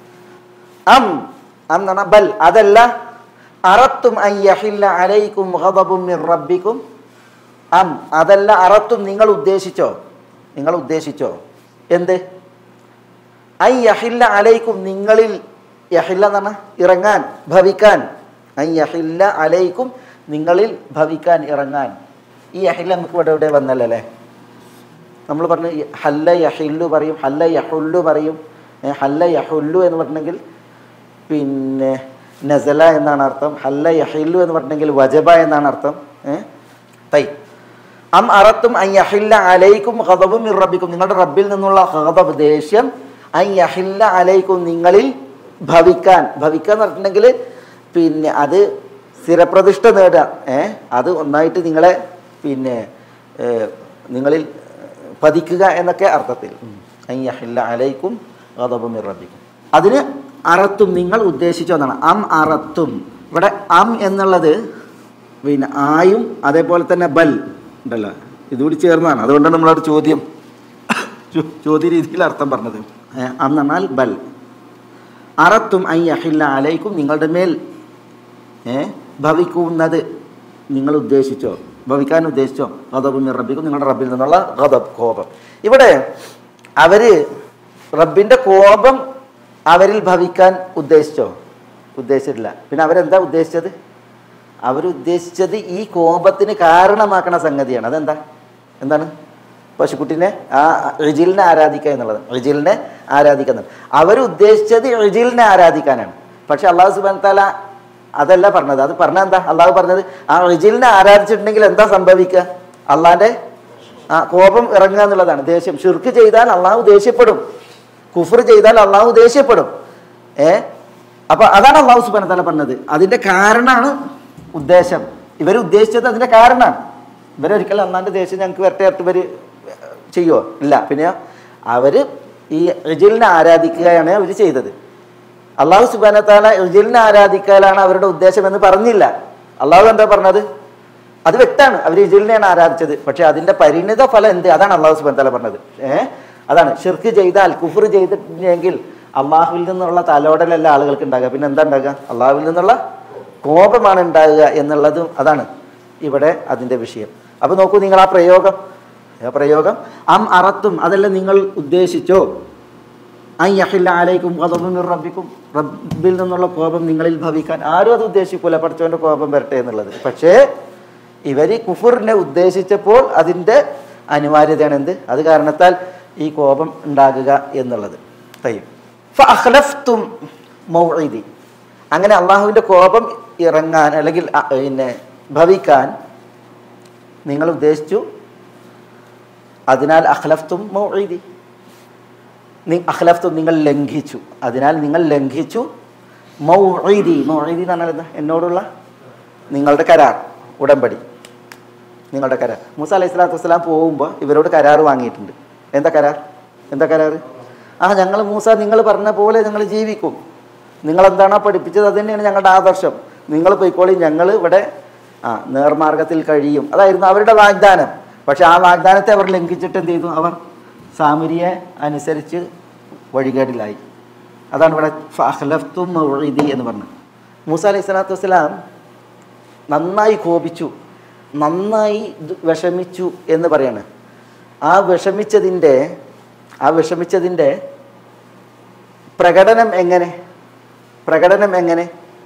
അം അം എന്ന് പറഞ്ഞാൽ ബൽ അതല്ല അറത്തും അൻ യഹില്ല അലൈക്കും ഘദബും മിർ റബ്ബിക്കും അം അതല്ല അറത്തും നിങ്ങൾ ഉദ്ദേശിച്ചോ നിങ്ങൾ ഉദ്ദേശിച്ചോ എന്ത് ഐ യഹില്ല അലൈക്കും നിങ്ങളിൽ യഹില്ല എന്ന് പറഞ്ഞാൽ ഇറങ്ങാൻ ഭവിക്കാൻ ഐ യഹില്ല അലൈക്കും നിങ്ങളിൽ ഭവിക്കാൻ ഇറങ്ങാൻ ഈ യഹില്ല നമുക്ക് ഇവിടെ ഇവിടെ വന്നല്ലേ നമ്മൾ പറഞ്ഞു ഈ ഹല്ല യഹില്ലു പറയും ഹല്ല യഹുല്ലു പറയും ഏ, ഹല്ല യഹുല്ലു എന്ന് പറഞ്ഞെങ്കിൽ പിന്നെ നസല എന്നാണ് അർത്ഥം ഹല്ല യഹില്ലു എന്ന് പറഞ്ഞെങ്കിൽ വജബ എന്നാണ് അർത്ഥം ഏഹ് തൈ അം അറത്തും അൻ യഹില്ല അലൈക്കും ഖദബും മിർ റബ്ബിക്കും നിങ്ങളുടെ റബ്ബിൽ നിന്നുള്ള ഖദബ് ദേഷ്യം അൻ യഹില്ല അലൈക്കും നിങ്ങളിൽ ഭവിക്കാൻ ഭവിക്കാൻ എന്ന് പറഞ്ഞിട്ടുണ്ടെങ്കിൽ പിന്നെ അത് സ്ഥിരപ്രതിഷ്ഠ നേടുക ഏ അത് ഒന്നായിട്ട് നിങ്ങളെ പിന്നെ ഏ, നിങ്ങളിൽ പതിക്കുക എന്നൊക്കെ അർത്ഥത്തിൽ അൻ യഹില്ല അലൈക്കും ഖദബും മിർ റബ്ബിക്കും അതിന് അറത്തും നിങ്ങൾ ഉദ്ദേശിച്ചോ എന്നാണ് അം അറത്തും ഇവിടെ അം എന്നുള്ളത് പിന്നെ ആയും അതേപോലെ തന്നെ ബൽ ഉണ്ടല്ലോ ഇതുകൂടി ചേർന്നതാണ് അതുകൊണ്ടാണ് നമ്മളൊരു ചോദ്യം ചോ- ചോദ്യ രീതിയിൽ അർത്ഥം പറഞ്ഞത് ഏ, അന്ന് എന്നാൽ ബൽ അറത്തും ഐ അഹില്ല അലൈക്കും നിങ്ങളുടെ മേൽ ഏ ഭവിക്കുന്നത് നിങ്ങൾ ഉദ്ദേശിച്ചോ ഭവിക്കാൻ ഉദ്ദേശിച്ചോ ഗതബും റബ്ബിക്കും നിങ്ങളുടെ റബ്ബിൽ നിന്നുള്ള ഗതബ് കോപം ഇവിടെ അവര് റബ്ബിന്റെ കോപം അവരിൽ ഭവിക്കാൻ ഉദ്ദേശിച്ചോ ഉദ്ദേശിച്ചിട്ടില്ല പിന്നെ അവരെന്താ ഉദ്ദേശിച്ചത് അവരുദ്ദേശിച്ചത് ഈ കോപത്തിന് കാരണമാക്കണ സംഗതിയാണ് അതെന്താ എന്താണ് പശുക്കുട്ടിനെ ആ റിജിലിനെ ആരാധിക്കുക എന്നുള്ളത് റിജിലിനെ ആരാധിക്കുക എന്നുള്ളത് അവരുദ്ദേശിച്ചത് റിജിലിനെ ആരാധിക്കാനാണ് പക്ഷെ അള്ളാഹു സുബാൻ താല അതല്ല പറഞ്ഞത് അത് പറഞ്ഞ എന്താ അള്ളാഹു പറഞ്ഞത് ആ റിജിലിനെ ആരാധിച്ചിട്ടുണ്ടെങ്കിൽ എന്താ സംഭവിക്കുക അള്ളാന്റെ ആ കോപം ഇറങ്ങുക എന്നുള്ളതാണ് ദേഷ്യം ഷിർക്ക് ചെയ്താൽ അള്ളാഹു ദേഷ്യപ്പെടും കുഫർ ചെയ്താൽ അള്ളാഹു ദേഷ്യപ്പെടും ഏ അപ്പൊ അതാണ് അള്ളാഹു സുബാന തല പറഞ്ഞത് അതിന്റെ കാരണമാണ് ഉദ്ദേശം ഇവർ ഉദ്ദേശിച്ചത് അതിന്റെ കാരണമാണ് ഇവരൊരിക്കലും അള്ളാന്റെ ദേഷ്യം ഞങ്ങൾക്ക് വരട്ടെ അടുത്ത് ഇവർ ചെയ്യുമോ ഇല്ല പിന്നെ അവര് ഈ റിജിലിനെ ആരാധിക്കുകയാണ് അവർ ചെയ്തത് അള്ളാഹു സുബാന താല റിജിലിനെ ആരാധിക്കലാണ് അവരുടെ ഉദ്ദേശം എന്ന് പറഞ്ഞില്ല അള്ളാഹു എന്താ പറഞ്ഞത് അത് വ്യക്തമാണ് അവർ ഇജിലിനെയാണ് ആരാധിച്ചത് പക്ഷെ അതിന്റെ പരിണിത ഫലം എന്ത് അതാണ് അള്ളാഹു സുബാൻ തല പറഞ്ഞത് ഏഹ് അതാണ് ഷിർക്ക് ചെയ്താൽ കുഫർ ചെയ്തിട്ടുണ്ടെങ്കിൽ അള്ളാഹുവിൽ നിന്നുള്ള തലോടലല്ല ആളുകൾക്ക് ഉണ്ടാകുക പിന്നെ എന്താ ഉണ്ടാകുക അള്ളാഹുവിൽ നിന്നുള്ള കോപമാണ് ഉണ്ടാകുക എന്നുള്ളതും അതാണ് ഇവിടെ അതിന്റെ വിഷയം അപ്പൊ നോക്കൂ നിങ്ങൾ ആ പ്രയോഗം ആ പ്രയോഗം അം അറത്തും അതല്ല നിങ്ങൾ ഉദ്ദേശിച്ചോ ഐ യഹില്ല ആലൈക്കും ഖദബും മിർ റബ്ബിക്കും റബ്ബിൽ നിന്നുള്ള കോപം നിങ്ങളിൽ ഭവിക്കാൻ ആരും അത് ഉദ്ദേശിക്കൂല പഠിച്ചവന്റെ കോപം വരട്ടെ എന്നുള്ളത് പക്ഷേ ഇവർ കുഫറിനെ ഉദ്ദേശിച്ചപ്പോൾ അതിൻ്റെ അനിവാര്യതയാണ് എന്ത് അത് കാരണത്താൽ ഈ കോപം ഉണ്ടാകുക എന്നുള്ളത് തയ്യും ഫഅഖ്ലഫ്തും മൗഇദി അങ്ങനെ അള്ളാഹുവിൻ്റെ കോപം ഇറങ്ങാൻ അല്ലെങ്കിൽ അ, പിന്നെ ഭവിക്കാൻ നിങ്ങൾ ഉദ്ദേശിച്ചു അതിനാൽ അഖ്ലഫ്തും മൗഇദി നി- അഖ്ലഫ്തും നിങ്ങൾ ലംഘിച്ചു അതിനാൽ നിങ്ങൾ ലംഘിച്ചു മൗഇദി മൗഇദി എന്ന് പറഞ്ഞാൽ എന്താ എന്നോടുള്ള നിങ്ങളുടെ കരാർ ഉടമ്പടി നിങ്ങളുടെ കരാർ മൂസ അലൈഹി സ്വലാത്തു വസ്സലാം പോകുമ്പോൾ ഇവരോട് കരാർ വാങ്ങിയിട്ടുണ്ട് എന്താ കരാർ എന്താ കരാർ ആ ഞങ്ങൾ മൂസ നിങ്ങൾ പറഞ്ഞ പോലെ ഞങ്ങൾ ജീവിക്കും നിങ്ങൾ എന്താണോ പഠിപ്പിച്ചത് അത് തന്നെയാണ് ഞങ്ങളുടെ ആദർശം നിങ്ങൾ പോയിക്കോളി ഞങ്ങൾ ഇവിടെ ആ നേർമാർഗത്തിൽ കഴിയും അതായിരുന്നു അവരുടെ വാഗ്ദാനം പക്ഷെ ആ വാഗ്ദാനത്തെ അവർ ലംഘിച്ചിട്ട് എന്ത് ചെയ്തു അവർ സാമരിയെ അനുസരിച്ച് വഴികേടിലായി അതാണ് ഇവിടെ ഫഹ്ലഫ്തും മൗഇദി എന്ന് പറഞ്ഞത് മൂസ അലൈഹി സ്വലാത്തു വസ്സലാം നന്നായി കോപിച്ചു നന്നായി ദ് വിഷമിച്ചു എന്ന് പറയാണ് ആ വിഷമിച്ചതിൻ്റെ ആ വിഷമിച്ചതിൻ്റെ പ്രകടനം എങ്ങനെ പ്രകടനം എങ്ങനെ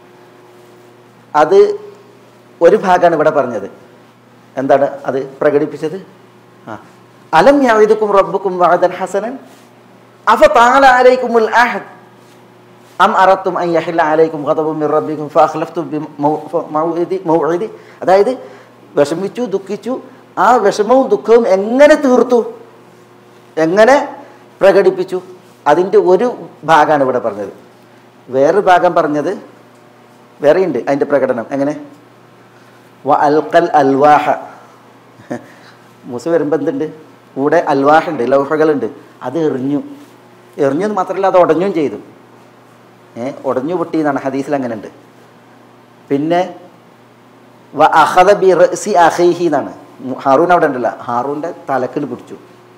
അത് ഒരു ഭാഗമാണ് ഇവിടെ പറഞ്ഞത് എന്താണ് അത് പ്രകടിപ്പിച്ചത് ആ അലം യാവിദുക്കും റബ്ബുക്കും വാദൻ ഹസനൻ അഫ താല ആലൈക്കുമുൽ അഹദ് അം അറത്തും അൻ യഹില്ല അലൈക്കും ഖദബും മിർ റബ്ബിക്കും ഫഅഖ്ലഫ്തും ബി മൗ- ഫ- മൗഇദി മൗഇദി അതായത് വിഷമിച്ചു ദുഃഖിച്ചു ആ വിഷമവും ദുഃഖവും എങ്ങനെ തീർത്തു എങ്ങനെ പ്രകടിപ്പിച്ചു അതിൻ്റെ ഒരു ഭാഗമാണ് ഇവിടെ പറഞ്ഞത് വേറൊരു ഭാഗം പറഞ്ഞത് വേറെയുണ്ട് അതിൻ്റെ പ്രകടനം എങ്ങനെ വ അൽക്കൽ അൽവാഹ മൂസ വരുമ്പോൾ എന്തുണ്ട് കൂടെ അൽവാഹുണ്ട് ലൗഹകളുണ്ട് അത് എറിഞ്ഞു എറിഞ്ഞു എന്ന് മാത്രമല്ല അത് ഉടഞ്ഞും ചെയ്തു ഏ ഉടഞ്ഞു പൊട്ടി എന്നാണ് ഹദീസിൽ അങ്ങനെ ഉണ്ട് പിന്നെ വ അഹദ ബി റസി അഹൈഹി എന്നാണ് ഹാറൂൻ അവിടെ ഉണ്ടല്ലോ ഹാറൂൻ്റെ തലക്കിൽ പിടിച്ചു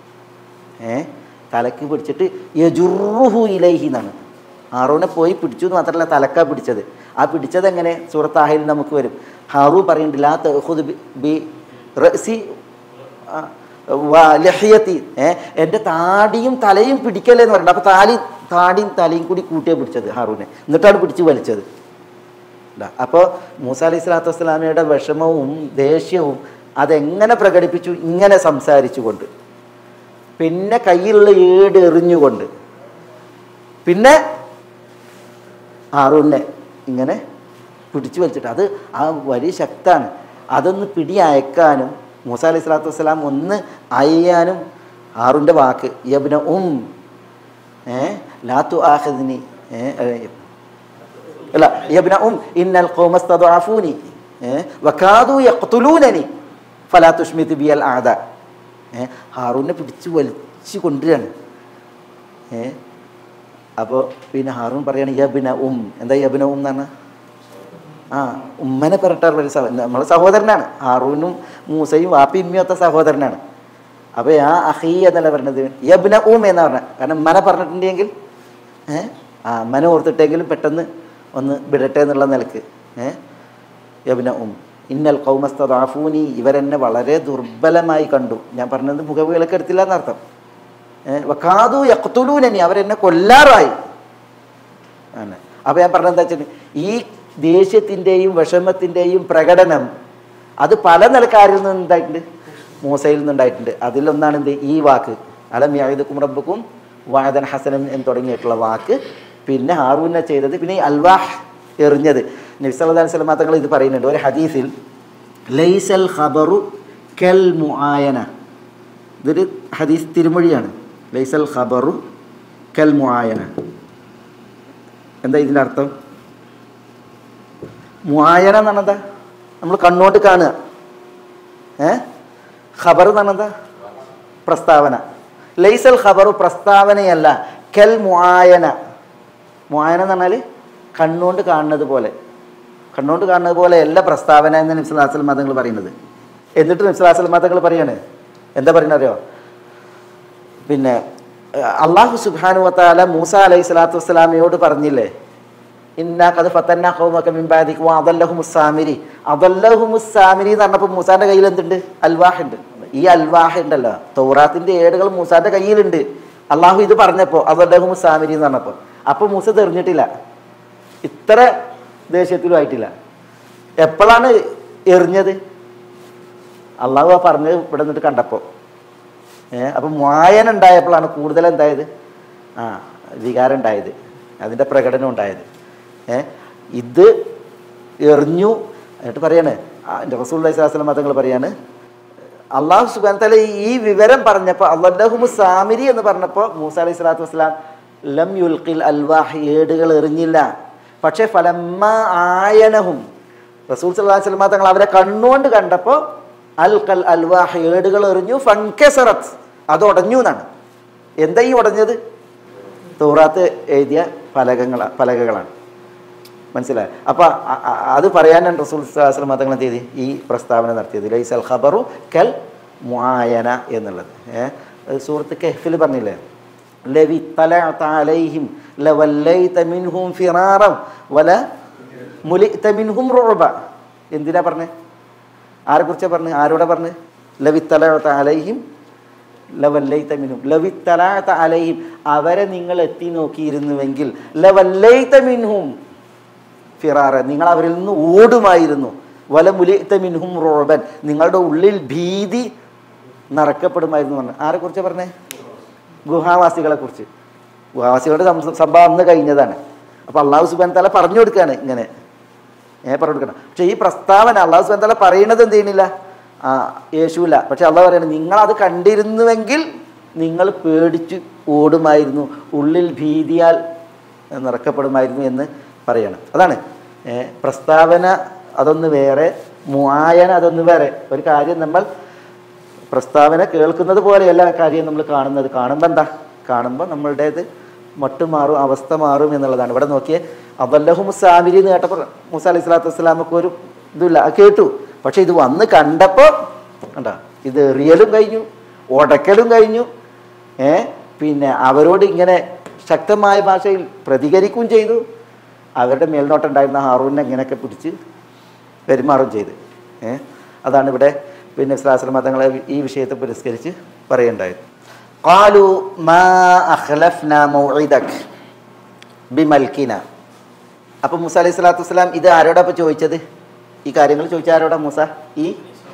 ഏ തലക്ക് പിടിച്ചിട്ട് യജുറുഹു ഇലൈഹി എന്നാണ് ഹാറൂനെ പോയി പിടിച്ചു എന്ന് മാത്രമല്ല തലക്ക പിടിച്ചത് ആ പിടിച്ചത് എങ്ങനെ സൂറത്ത് ആഹിൽ നമുക്ക് വരും ഹാറു പറയുന്നുണ്ട് ലാ തഖുദ് ബി- ബി റസി ആ, വ ലഹിയത്തി ഏ എൻ്റെ താടിയും തലയും പിടിക്കല്ലേ എന്ന് പറയുന്നത് അപ്പോൾ താലി താടിയും തലയും കൂടി കൂട്ടിയാണ് പിടിച്ചത് ഹാറൂനെ എന്നിട്ടാണ് പിടിച്ച് വലിച്ചത് അപ്പോൾ മൂസ അലൈഹി സ്വലാത്തു വസ്സലാമയുടെ വിഷമവും ദേഷ്യവും അതെങ്ങനെ പ്രകടിപ്പിച്ചു ഇങ്ങനെ സംസാരിച്ചുകൊണ്ട് പിന്നെ കയ്യിലുള്ള ഏട് എറിഞ്ഞുകൊണ്ട് പിന്നെ ഹാറൂനെ ഇങ്ങനെ പിടിച്ചു വലിച്ചിട്ട് അത് ആ വലിയ ശക്താണ് അതൊന്ന് പിടി അയക്കാനും മൂസ അലൈഹി സ്വലാത്തു വസ്സലാം ഒന്ന് അയ്യാനും ഹാറൂൻ്റെ വാക്ക് യബ്ന ഉം ഏ ലാത്തു ആഹദിനി ഏ ഏ, അല്ല യബ്ന ഉം ഇന്നൽ ഖൗമ സ്തദഅഫൂനി ഏ വകാദു യഖ്തുലൂനനി ഫലാ തുഷ്മിത് ബിയൽ ആദ ഏ ഹാറൂനെ പിടിച്ച് വലിച്ചു കൊണ്ടുവരികയാണ് ഏ അപ്പോൾ പിന്നെ ഹാറൂൺ പറയാണ് യബിന ഉം എന്താ യബിന ഉം എന്നാണ് ആ ഉമ്മനെ പറഞ്ഞിട്ടുള്ള ഒരു സഹോ നമ്മളെ സഹോദരനാണ് ഹാറൂനും മൂസയും വാപ്പി ഇമ്മയൊത്ത സഹോദരനാണ് അപ്പോൾ ആ അഹീ എന്നല്ല പറഞ്ഞത് യബ്ന ഉം എന്നാ പറഞ്ഞത് കാരണം ഉമ്മനെ പറഞ്ഞിട്ടുണ്ടെങ്കിൽ ഏ ആ അമ്മനെ ഓർത്തിട്ടെങ്കിലും പെട്ടെന്ന് ഒന്ന് വിടട്ടെ എന്നുള്ള നിലക്ക് ഏ യബ്ന ഉം ഇന്നൽ കൗമസ്തദാഫൂനി ഇവരെന്നെ വളരെ ദുർബലമായി കണ്ടു ഞാൻ പറഞ്ഞത് മുഖവിലക്ക് എടുത്തില്ല എന്നർത്ഥം വക്കാതു യക്തുലൂനനി അവരെന്നെ കൊല്ലാറായി ആണ് അപ്പോൾ ഞാൻ പറഞ്ഞത് എന്താ വെച്ചാൽ ഈ ദേഷ്യത്തിൻ്റെയും വിഷമത്തിൻ്റെയും പ്രകടനം അത് പല നിലക്കാരിൽ നിന്ന് ഉണ്ടായിട്ടുണ്ട് മൂസയിൽ നിന്നുണ്ടായിട്ടുണ്ട് അതിലൊന്നാണ് എന്ത് ഈ വാക്ക് അലം യാഹിദുക്കും റബ്ബുക്കും വാദൻ ഹസനൻ എന്ന് തുടങ്ങിയിട്ടുള്ള വാക്ക് പിന്നെ ഹാറൂനെ ചെയ്തത് പിന്നെ ഈ അൽവാഹ് എറിഞ്ഞത് നബ്സല്ലാ സ്വലമാ തങ്ങൾ ഇത് പറയുന്നുണ്ട് ഒരു ഹദീസിൽ ലൈസൽ ഖബറു കെൽ മുആയന ഇതൊരു ഹദീസ് തിരുമൊഴിയാണ് ലൈസൽ ഖബറു കൽ മുആയന എന്താ ഇതിൻ്റെ അർത്ഥം മുആയന എന്ന് പറഞ്ഞാൽ നമ്മൾ കണ്ണോട്ട് കാണുക ഏ ഖബർ എന്ന് പറഞ്ഞാൽ പ്രസ്താവന ലൈസൽ ഖബറു പ്രസ്താവനയല്ല കെൽ മുആയന മുആയന എന്ന് പറഞ്ഞാൽ കണ്ണുകൊണ്ട് കാണുന്നത് പോലെ കണ്ണുകൊണ്ട് കാണുന്നത് പോലെ എല്ലാ പ്രസ്താവന എന്ന് നിസ്ലാസൽ മതങ്ങൾ പറയുന്നത് എന്നിട്ട് നിസ്ലാസൽ മതങ്ങൾ പറയാണ് എന്താ പറയുന്നത് അറിയോ പിന്നെ അള്ളാഹു സുബാനു വത്താല മൂസ അലൈഹി സ്വലാത്തു വസ്സലാമയോട് പറഞ്ഞില്ലേ ഇന്നാ കത് ഫത്തന്ന ഹൗമൊക്കെ മിമ്പാദിക്കും അതല്ലഹു മുസാമിരി അതല്ലഹു മുസാമിരി എന്ന് പറഞ്ഞപ്പോൾ മൂസാന്റെ കയ്യിൽ എന്തുണ്ട് അൽവാഹ് ഉണ്ട് ഈ അൽവാഹ് ഉണ്ടല്ലോ തൗറാത്തിന്റെ ഏടുകൾ മൂസാന്റെ കയ്യിലുണ്ട് അള്ളാഹു ഇത് പറഞ്ഞപ്പോൾ അതല്ലഹു മുസാമിരി എന്ന് പറഞ്ഞപ്പോൾ അപ്പോൾ മൂസ തെറിഞ്ഞിട്ടില്ല ഇത്ര ദേഷ്യത്തിലും ആയിട്ടില്ല എപ്പോഴാണ് എറിഞ്ഞത് അള്ളാഹു ആ പറഞ്ഞത് ഇവിടെ നിന്നിട്ട് കണ്ടപ്പോൾ ഏഹ് അപ്പം വായന ഉണ്ടായപ്പോഴാണ് കൂടുതൽ എന്തായത് ആ വികാരം ഉണ്ടായത് അതിൻ്റെ പ്രകടനം ഉണ്ടായത് ഏ ഇത് എറിഞ്ഞു എന്നിട്ട് പറയാണ് എൻ്റെ റസൂൽ അലൈഹിസ്ലാം മതങ്ങൾ പറയാണ് അള്ളാഹു സുബാൻ തല ഈ വിവരം പറഞ്ഞപ്പോൾ അള്ളാഹുമു സാമിരി എന്ന് പറഞ്ഞപ്പോൾ മൂസ അലൈഹി സ്വലാത്തു വസ്സലാം ലം യുൽഖിൽ അൽവാഹ് ഏടുകൾ എറിഞ്ഞില്ല പക്ഷേ ഫലമ്മ ആയനഹും റസൂൽ സല്ലാ വസ്ലമ തങ്ങൾ അവരെ കണ്ണുകൊണ്ട് കണ്ടപ്പോൾ അൽ കൽ അൽവാഹ് ഏടുകൾ എറിഞ്ഞു ഫൻകെസറത്ത് അത് ഉടഞ്ഞു എന്നാണ് എന്താ ഈ ഉടഞ്ഞത് തൗറാത്ത് എഴുതിയ പലകങ്ങള പലകകളാണ് മനസ്സിലായി അപ്പോൾ അത് പറയാനാണ് റസൂൽ സ്വലാസ്ലം മതങ്ങൾ എന്ത് ചെയ്ത് ഈ പ്രസ്താവന നടത്തിയത് ലൈസൽ ഖബറു കൽ മുആയന എന്നുള്ളത് ഏഹ് സൂറത്ത് കെഹ്ഫിൽ പറഞ്ഞില്ലേ ലവി തലൈഹിം ലവല്ലൈത മിൻഹും ഫിറാറം വല മുലിത മിൻഹും റുഅബ എന്തിനാ പറഞ്ഞേ ആരെക്കുറിച്ചാണ് പറഞ്ഞത് ആരോടെ പറഞ്ഞ് ലവി തലഅത അലൈഹിം ലവല്ലൈത മിൻഹും ലവി തലഅത അലൈഹിം അവരെ നിങ്ങൾ എത്തി നോക്കിയിരുന്നുവെങ്കിൽ ലവല്ലൈത മിൻഹും ഫിറാറ നിങ്ങൾ അവരിൽ നിന്ന് ഓടുമായിരുന്നു വല മുലിത്ത മിൻഹും റോബൻ നിങ്ങളുടെ ഉള്ളിൽ ഭീതി നിറക്കപ്പെടുമായിരുന്നു പറഞ്ഞു ആരെക്കുറിച്ചാണ് പറഞ്ഞേ ഗുഹാവാസികളെ കുറിച്ച് ഗുഹാവാസികളുടെ സം- സംഭവം അന്ന് കഴിഞ്ഞതാണ് അപ്പോൾ അള്ളാഹു സുബാൻ തല പറഞ്ഞു കൊടുക്കുകയാണ് ഇങ്ങനെ ഏ പറഞ്ഞു കൊടുക്കണം പക്ഷേ ഈ പ്രസ്താവന അള്ളാഹു സുബാൻ തല പറയുന്നത് എന്ത് ചെയ്യുന്നില്ല ആ യേശുവില്ല പക്ഷെ അള്ളാഹ് പറയണത് നിങ്ങളത് കണ്ടിരുന്നുവെങ്കിൽ നിങ്ങൾ പേടിച്ച് ഓടുമായിരുന്നു ഉള്ളിൽ ഭീതിയാൽ നിറക്കപ്പെടുമായിരുന്നു എന്ന് പറയണം അതാണ് ഏ, പ്രസ്താവന അതൊന്ന് വേറെ മുആയന അതൊന്ന് വേറെ ഒരു കാര്യം നമ്മൾ പ്രസ്താവന കേൾക്കുന്നത് പോലെയല്ല ആ കാര്യം നമ്മൾ കാണുന്നത് കാണുമ്പോൾ എന്താ കാണുമ്പോൾ നമ്മളുടേത് മട്ട് മാറും അവസ്ഥ മാറും എന്നുള്ളതാണ് ഇവിടെ നോക്കിയേ അവല്ലഹു മുസാമിരി എന്ന് കേട്ടപ്പോൾ മുസ അലൈഹി സ്വലാത്തു വസ്സലാമക്ക് ഒരു ഇതില്ല അത് കേട്ടു പക്ഷെ ഇത് വന്ന് കണ്ടപ്പോൾ കണ്ടാ ഇത് എറിയലും കഴിഞ്ഞു ഉടക്കലും കഴിഞ്ഞു ഏ പിന്നെ അവരോട് ഇങ്ങനെ ശക്തമായ ഭാഷയിൽ പ്രതികരിക്കുകയും ചെയ്തു അവരുടെ മേൽനോട്ടുണ്ടായിരുന്ന ഹാറൂനെ ഇങ്ങനെയൊക്കെ പിടിച്ച് പെരുമാറും ചെയ്ത് ഏ അതാണ് ഇവിടെ പിന്നെ ശ്രാശ്രമ തങ്ങളെ ഈ വിഷയത്തെ പുരസ്കരിച്ച് പറയേണ്ടായത് قالوا ما أخلفنا موعدك بملكنا അപ്പം മൂസ അലൈഹി സ്വലാത്തു വസ്സലാം ഇത് ആരോടാ ഇപ്പോൾ ചോദിച്ചത് ഈ കാര്യങ്ങൾ ചോദിച്ച ആരോടാ മൂസ ഈ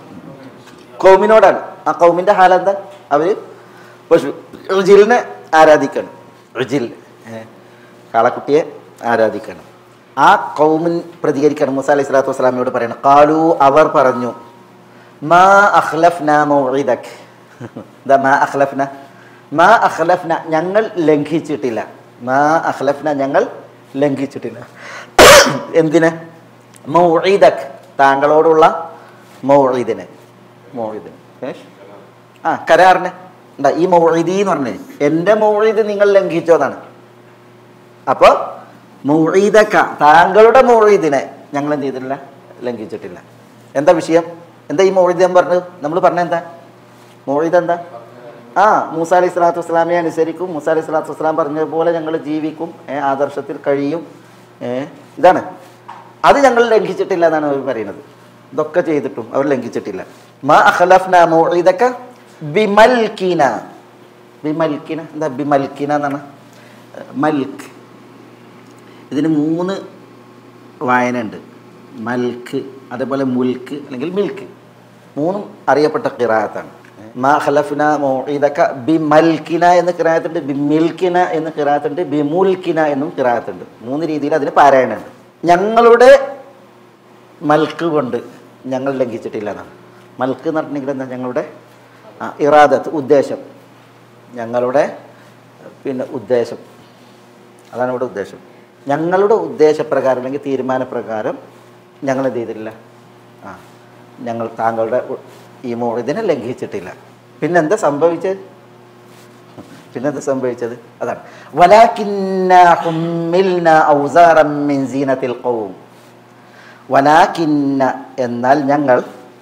കൗമിനോടാണ് ആ കൗമിൻ്റെ ഹാലെന്താ അവർ പശു റുജിലിനെ ആരാധിക്കണം റുജിൽ ഏ, കാളക്കുട്ടിയെ ആരാധിക്കണം ആ കൗമിൻ പ്രതികരിക്കണം മൂസ അലൈഹി സ്വലാത്തു വസ്സലാമിയോട് പറയണം കാലു അവർ പറഞ്ഞു മാ അഖ്ലഫ്ന മൗഇദക് എന്താ മാ അഖ്ലഫ്ന മാ അഖ്ലഫ്ന ഞങ്ങൾ ലംഘിച്ചിട്ടില്ല മാ അഖ്ലഫ്ന ഞങ്ങൾ ലംഘിച്ചിട്ടില്ല എന്തിന് മൗഇദക് താങ്കളോടുള്ള മൗഇദിന് മൗഇദിന് ഏ? ആ കരാറിന് എന്താ ഈ മൗഇദി എന്ന് പറഞ്ഞേ എൻ്റെ മൗഇദ് നിങ്ങൾ ലംഘിച്ചോന്നാണ് അപ്പോൾ മൗഇദക്ക താങ്കളുടെ മൗഇദിനെ ഞങ്ങൾ എന്ത് ചെയ്തിട്ടില്ല ലംഘിച്ചിട്ടില്ല എന്താ വിഷയം എന്താ ഈ മൗഇദ് എന്ന് പറഞ്ഞത് നമ്മൾ പറഞ്ഞ എന്താ മൗഇദ് എന്താ ആ മൂസ അലൈഹി സ്വലാത്തു വസ്സലാമെ അനുസരിക്കും മൂസ അലൈഹി സ്വലാത്തു വസ്സലാം പറഞ്ഞതുപോലെ ഞങ്ങൾ ജീവിക്കും ഏ, ആദർശത്തിൽ കഴിയും ഏ, ഇതാണ് അത് ഞങ്ങൾ ലംഘിച്ചിട്ടില്ല എന്നാണ് അവർ പറയുന്നത് ഇതൊക്കെ ചെയ്തിട്ടും അവർ ലംഘിച്ചിട്ടില്ല മാ അഖലഫ്ന മൗഇദക ബിമൽക്കിന ബിമൽക്കിന എന്താ ബിമൽക്കിന എന്നാണ് മൽക്ക് ഇതിന് മൂന്ന് വായന ഉണ്ട് മൽക്ക് അതേപോലെ മുൽക്ക് അല്ലെങ്കിൽ മിൽക്ക് മൂന്നും അറിയപ്പെട്ട കിറാത്താണ് മാ ഖലഫ്ന മൗഇദക ബി മൽക്കിന എന്ന് കിറാത്തുണ്ട് ബി മിൽക്കിന എന്ന് കിറാത്തുണ്ട് ബി മുൽക്കിന എന്നും കിറാത്തുണ്ട് മൂന്ന് രീതിയിൽ അതിന് പാരായണമുണ്ട് ഞങ്ങളുടെ മൽക്ക് കൊണ്ട് ഞങ്ങൾ ലംഘിച്ചിട്ടില്ല എന്നാണ് മൽക്ക് എന്ന് പറഞ്ഞിട്ടുണ്ടെങ്കിൽ എന്താ ഞങ്ങളുടെ ആ, ഇറാദത്ത് ഉദ്ദേശം ഞങ്ങളുടെ പിന്നെ ഉദ്ദേശം അതാണ് ഇവിടെ ഉദ്ദേശം ഞങ്ങളുടെ ഉദ്ദേശപ്രകാരം അല്ലെങ്കിൽ തീരുമാനപ്രകാരം ഞങ്ങൾ എന്ത് ചെയ്തിട്ടില്ല ആ ഞങ്ങൾ താങ്കളുടെ ഉ- ഈ മോഹിതിനെ ലംഘിച്ചിട്ടില്ല പിന്നെന്താ സംഭവിച്ചത് പിന്നെന്താ സംഭവിച്ചത് അതാണ് വലാകിന്ന ഹുമ്മിൽന ഔസാറം മിൻ സീനത്തിൽ ഖൗം വലാക്കിന്ന എന്നാൽ ഞങ്ങൾ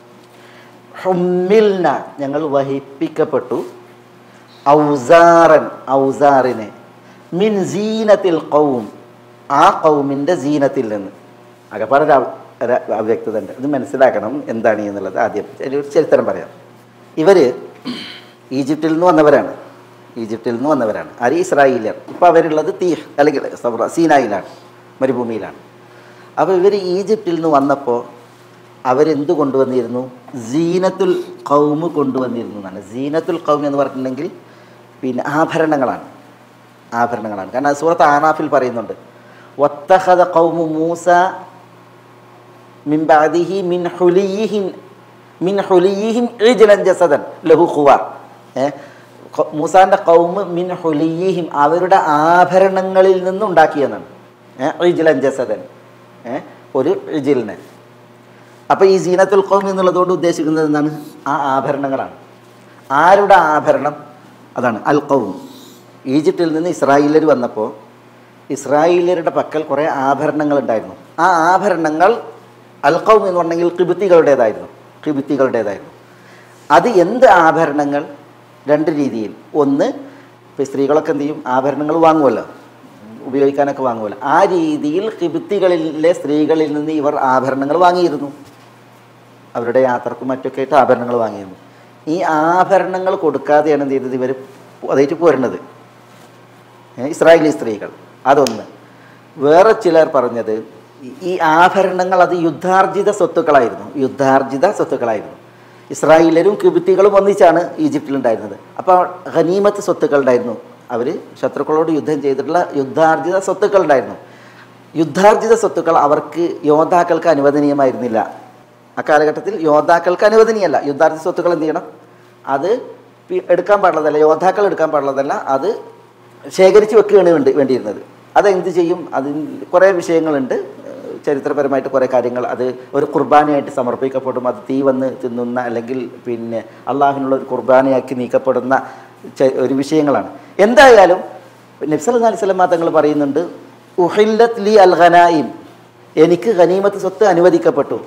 ഹുമ്മിൽന ഞങ്ങൾ വഹിപ്പിക്കപ്പെട്ടു ഔസാറൻ ഔസാറിനെ മിൻ സീനത്തിൽ കൗം ആ കൗമിൻ്റെ സീനത്തിൽ നിന്ന് അകപ്പാട് ഒരു അവ- ഒരു അവ്യക്തത ഉണ്ട് ഇത് മനസ്സിലാക്കണം എന്താണ് എന്നുള്ളത് ആദ്യം ഒരു ചരിത്രം പറയാം ഇവർ ഈജിപ്തിൽ നിന്ന് വന്നവരാണ് ഈജിപ്തിൽ നിന്ന് വന്നവരാണ് ആര് ഇസ്രായേലിയർ ഇപ്പോൾ അവരുള്ളത് തീ അല്ലെങ്കിൽ സബ്ര- സീനായിലാണ് മരുഭൂമിയിലാണ് അപ്പോൾ ഇവർ ഈജിപ്തിൽ നിന്ന് വന്നപ്പോൾ അവരെന്ത് കൊണ്ടുവന്നിരുന്നു സീനത്തുൽ കൗമ് കൊണ്ടുവന്നിരുന്നു എന്നാണ് സീനത്തുൽ കൗം എന്ന് പറഞ്ഞിട്ടുണ്ടെങ്കിൽ പിന്നെ ആഭരണങ്ങളാണ് ആഭരണങ്ങളാണ് കാരണം അത് സൂറത്ത് ആനാഫിൽ പറയുന്നുണ്ട് വത്തഹദ കൗമു മൂസ മിൻ ബഅദിഹി മിൻ ഹുലിയിഹിം മിൻ ഹുലിയിഹിം ഇജ്ലൻ ജസദൻ ലഹു ഖുവാർ ഏ ഖ- മൂസാന്റെ കൗമ് മിൻ ഹുലിയിഹിം അവരുടെ ആഭരണങ്ങളിൽ നിന്ന് ഉണ്ടാക്കിയെന്നാണ് ഏ ഇജ്ലൻ ജസദൻ ഏ ഒരു ഇജിലിനെ അപ്പോൾ ഈ സീനത്തുൽ കൗം എന്നുള്ളതുകൊണ്ട് ഉദ്ദേശിക്കുന്നത് എന്താണ് ആ ആഭരണങ്ങളാണ് ആരുടെ ആഭരണം അതാണ് അൽ കൗം ഈജിപ്തിൽ നിന്ന് ഇസ്രായേലർ വന്നപ്പോൾ ഇസ്രായേലരുടെ പക്കൽ കുറേ ആഭരണങ്ങൾ ഉണ്ടായിരുന്നു ആ ആഭരണങ്ങൾ അൽ കൗം എന്ന് പറഞ്ഞെങ്കിൽ കിബിത്തികളുടേതായിരുന്നു കിബിത്തികളുടേതായിരുന്നു അത് എന്ത് ആഭരണങ്ങൾ രണ്ട് രീതിയിൽ ഒന്ന് ഇപ്പോൾ സ്ത്രീകളൊക്കെ എന്ത് ചെയ്യും ആഭരണങ്ങൾ വാങ്ങുമല്ലോ ഉപയോഗിക്കാനൊക്കെ വാങ്ങുമല്ലോ ആ രീതിയിൽ കിബിത്തികളിലെ സ്ത്രീകളിൽ നിന്ന് ഇവർ ആഭരണങ്ങൾ വാങ്ങിയിരുന്നു അവരുടെ യാത്രക്കും മറ്റൊക്കെ ആയിട്ട് ആഭരണങ്ങൾ വാങ്ങിയിരുന്നു ഈ ആഭരണങ്ങൾ കൊടുക്കാതെയാണ് എന്ത് ചെയ്തത് ഇവർ അതായിട്ട് പോരുന്നത് ഏ, ഇസ്രായേലി സ്ത്രീകൾ അതൊന്ന് വേറെ ചിലർ പറഞ്ഞത് ഈ- ഈ ആഭരണങ്ങൾ അത് യുദ്ധാർജിത സ്വത്തുക്കളായിരുന്നു യുദ്ധാർജിത സ്വത്തുക്കളായിരുന്നു ഇസ്രായേലരും കിബിത്തികളും ഒന്നിച്ചാണ് ഈജിപ്തിലുണ്ടായിരുന്നത് അപ്പോൾ ഖനീമത്ത് സ്വത്തുക്കൾ ഉണ്ടായിരുന്നു അവർ ശത്രുക്കളോട് യുദ്ധം ചെയ്തിട്ടുള്ള യുദ്ധാർജിത സ്വത്തുക്കൾ ഉണ്ടായിരുന്നു യുദ്ധാർജിത സ്വത്തുക്കൾ അവർക്ക് യോദ്ധാക്കൾക്ക് അനുവദനീയമായിരുന്നില്ല ആ കാലഘട്ടത്തിൽ യോദ്ധാക്കൾക്ക് അനുവദനീയമല്ല യുദ്ധാർജിത സ്വത്തുക്കൾ എന്ത് ചെയ്യണം അത് പി- എടുക്കാൻ പാടുള്ളതല്ല യോദ്ധാക്കൾ എടുക്കാൻ പാടുള്ളതല്ല അത് ശേഖരിച്ച് വെക്കുകയാണ് വേണ്ടി വേണ്ടിയിരുന്നത് അതെന്ത് ചെയ്യും അതിന് കുറേ വിഷയങ്ങളുണ്ട് ഏഹ് ചരിത്രപരമായിട്ട് കുറേ കാര്യങ്ങൾ അത് ഒരു കുർബാനയായിട്ട് സമർപ്പിക്കപ്പെടും അത് തീ വന്ന് തിന്നുന്ന അല്ലെങ്കിൽ പിന്നെ അള്ളാഹിനുള്ള ഒരു കുർബാനയാക്കി നീക്കപ്പെടുന്ന ചെ- ഒരു വിഷയങ്ങളാണ് എന്തായാലും നബ്സൽ അലൈഹി സ്വലം തങ്ങൾ പറയുന്നുണ്ട് ഉഹില്ലത്ത് ലി അൽ ഖനായിം എനിക്ക് ഖനീമത്ത് സ്വത്ത് അനുവദിക്കപ്പെട്ടു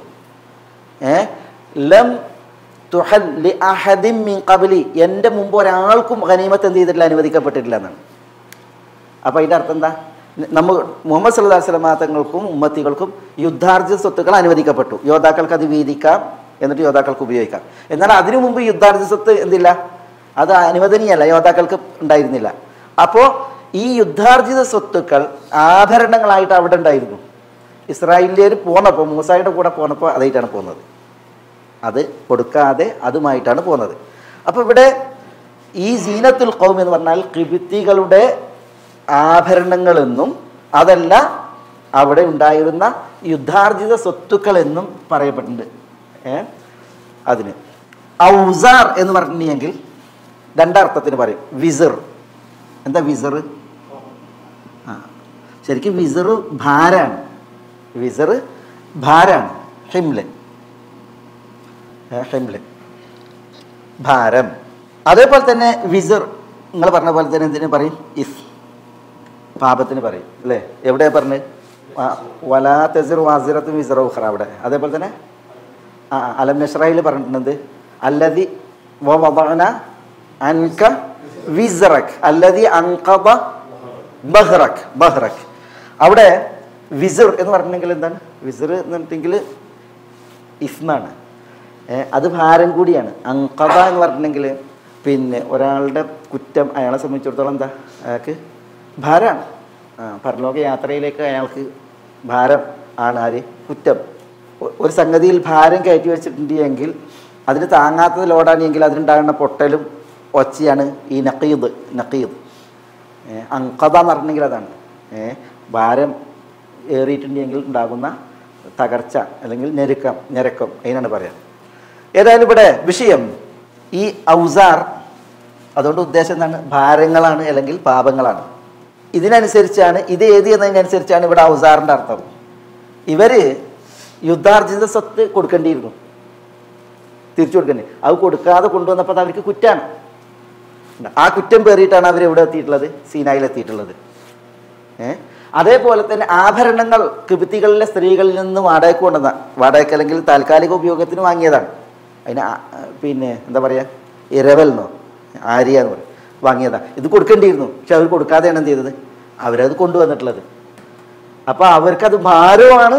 ഏ ലം തുഹൽ ലി അഹദിൻ മിൻ ഖബ്ലി എൻ്റെ മുമ്പ് ഒരാൾക്കും ഖനീമത്ത് എന്ത് ചെയ്തിട്ടില്ല അനുവദിക്കപ്പെട്ടിട്ടില്ല എന്നാണ് അപ്പോൾ അതിൻ്റെ അർത്ഥം എന്താ നമ്മൾ മുഹമ്മദ് സല്ലല്ലാഹു അലൈഹി വസല്ലം തങ്ങൾക്കും ഉമ്മത്തികൾക്കും യുദ്ധാർജിത സ്വത്തുക്കൾ അനുവദിക്കപ്പെട്ടു യോദ്ധാക്കൾക്ക് അത് വീതിക്കാം എന്നിട്ട് യോദ്ധാക്കൾക്ക് ഉപയോഗിക്കാം എന്നാൽ അതിനു മുമ്പ് യുദ്ധാർജിത സ്വത്ത് എന്തില്ല അത് അനുവദനീയമല്ല യോദ്ധാക്കൾക്ക് ഉണ്ടായിരുന്നില്ല അപ്പോൾ ഈ യുദ്ധാർജിത സ്വത്തുക്കൾ ആഭരണങ്ങളായിട്ട് അവിടെ ഉണ്ടായിരുന്നു ഇസ്രായേലിയർ പോന്നപ്പോൾ മൂസായുടെ കൂടെ പോന്നപ്പോൾ അതായിട്ടാണ് പോകുന്നത് അത് കൊടുക്കാതെ അതുമായിട്ടാണ് പോകുന്നത് അപ്പോൾ ഇവിടെ ഈ സീനത്തുൽ കൗം എന്ന് പറഞ്ഞാൽ കിബിത്തികളുടെ ആഭരണങ്ങളെന്നും അതല്ല അവിടെ ഉണ്ടായിരുന്ന യുദ്ധാർജിത സ്വത്തുക്കളെന്നും പറയപ്പെട്ടിട്ടുണ്ട് ഏ അതിന് ഔസാർ എന്ന് പറഞ്ഞിട്ടുണ്ടെങ്കിൽ രണ്ടർത്ഥത്തിന് പറയും വിസർ എന്താ വിസർ ആ ശരിക്കും വിസർ ഭാരാണ് വിസർ ഭാരാണ് ഹിംലൻ ഹിംലൻ ഭാരം അതേപോലെ തന്നെ വിസർ നിങ്ങൾ പറഞ്ഞ പോലെ തന്നെ എന്തിനു പറയും ഇസ് പാപത്തിന് പറയും അല്ലേ എവിടെയാ പറഞ്ഞത് വ- വലാ തെസിർ വാസിറത്തും വിസറ ഉഖറ അവിടെ അതേപോലെ തന്നെ ആ ആ, അലം നഷ്റയിൽ പറഞ്ഞിട്ടുണ്ട് അല്ലതി വദഅന അൻക വിസറക് അല്ലതി അൻഖദ ബഹ്റക് ബഹ്റക് അവിടെ വിസർ എന്ന് പറഞ്ഞിട്ടുണ്ടെങ്കിൽ എന്താണ് വിസർ എന്ന് പറഞ്ഞിട്ടുണ്ടെങ്കിൽ ഇസ്മാണ് ഏ, അത് ഭാരം കൂടിയാണ് അങ്കത എന്ന് പറഞ്ഞിട്ടുണ്ടെങ്കിൽ പിന്നെ ഒരാളുടെ കുറ്റം അയാളെ സംബന്ധിച്ചിടത്തോളം എന്താ അയാൾക്ക് ഭാരമാണ് ആ പരലോക യാത്രയിലേക്ക് അയാൾക്ക് ഭാരം ആണ് ആര് കുറ്റം ഒ- ഒരു സംഗതിയിൽ ഭാരം കയറ്റി വെച്ചിട്ടുണ്ട് എങ്കിൽ അതിന് താങ്ങാത്തത് ലോഡാണെങ്കിൽ അതിനുണ്ടാകുന്ന പൊട്ടലും ഒച്ചയാണ് ഈ നക്കീദ് നക്കീദ് ഏ, അങ്കത എന്ന് പറഞ്ഞിട്ടുണ്ടെങ്കിൽ അതാണ് ഏ, ഭാരം ഏറിയിട്ടുണ്ടെങ്കിൽ ഉണ്ടാകുന്ന തകർച്ച അല്ലെങ്കിൽ ഞെരുക്കം ഞെരക്കം അതിനാണ് പറയാം ഏതായാലും ഇവിടെ വിഷയം ഈ ഔസാർ അതുകൊണ്ട് ഉദ്ദേശം എന്താണ് ഭാരങ്ങളാണ് അല്ലെങ്കിൽ പാപങ്ങളാണ് ഇതിനനുസരിച്ചാണ് ഇത് ഏത് എന്നതിനനുസരിച്ചാണ് ഇവിടെ ഔസാറിൻ്റെ അർത്ഥം ഇവർ യുദ്ധാർജിത സ്വത്ത് കൊടുക്കേണ്ടിയിരുന്നു തിരിച്ചു കൊടുക്കേണ്ടി അത് കൊടുക്കാതെ കൊണ്ടുവന്നപ്പോൾ അത് അവർക്ക് കുറ്റാണ് ആ കുറ്റം പേറിയിട്ടാണ് അവർ എവിടെ എത്തിയിട്ടുള്ളത് സീനായിൽ എത്തിയിട്ടുള്ളത് ഏ അതേപോലെ തന്നെ ആഭരണങ്ങൾ കിബിത്തികളിലെ സ്ത്രീകളിൽ നിന്ന് വാടകയ്ക്ക് കൊണ്ടുവന്ന വാടകയ്ക്ക് അല്ലെങ്കിൽ താൽക്കാലിക ഉപയോഗത്തിന് വാങ്ങിയതാണ് അതിന് ആ- പിന്നെ എന്താ പറയുക ഇരവൽ എന്നോ ആര്യ എന്ന് പറയും വാങ്ങിയതാണ് ഇത് കൊടുക്കേണ്ടിയിരുന്നു പക്ഷെ അവർ കൊടുക്കാതെയാണ് എന്ത് ചെയ്തത് അവരത് കൊണ്ടുവന്നിട്ടുള്ളത് അപ്പോൾ അവർക്കത് ഭാരമാണ്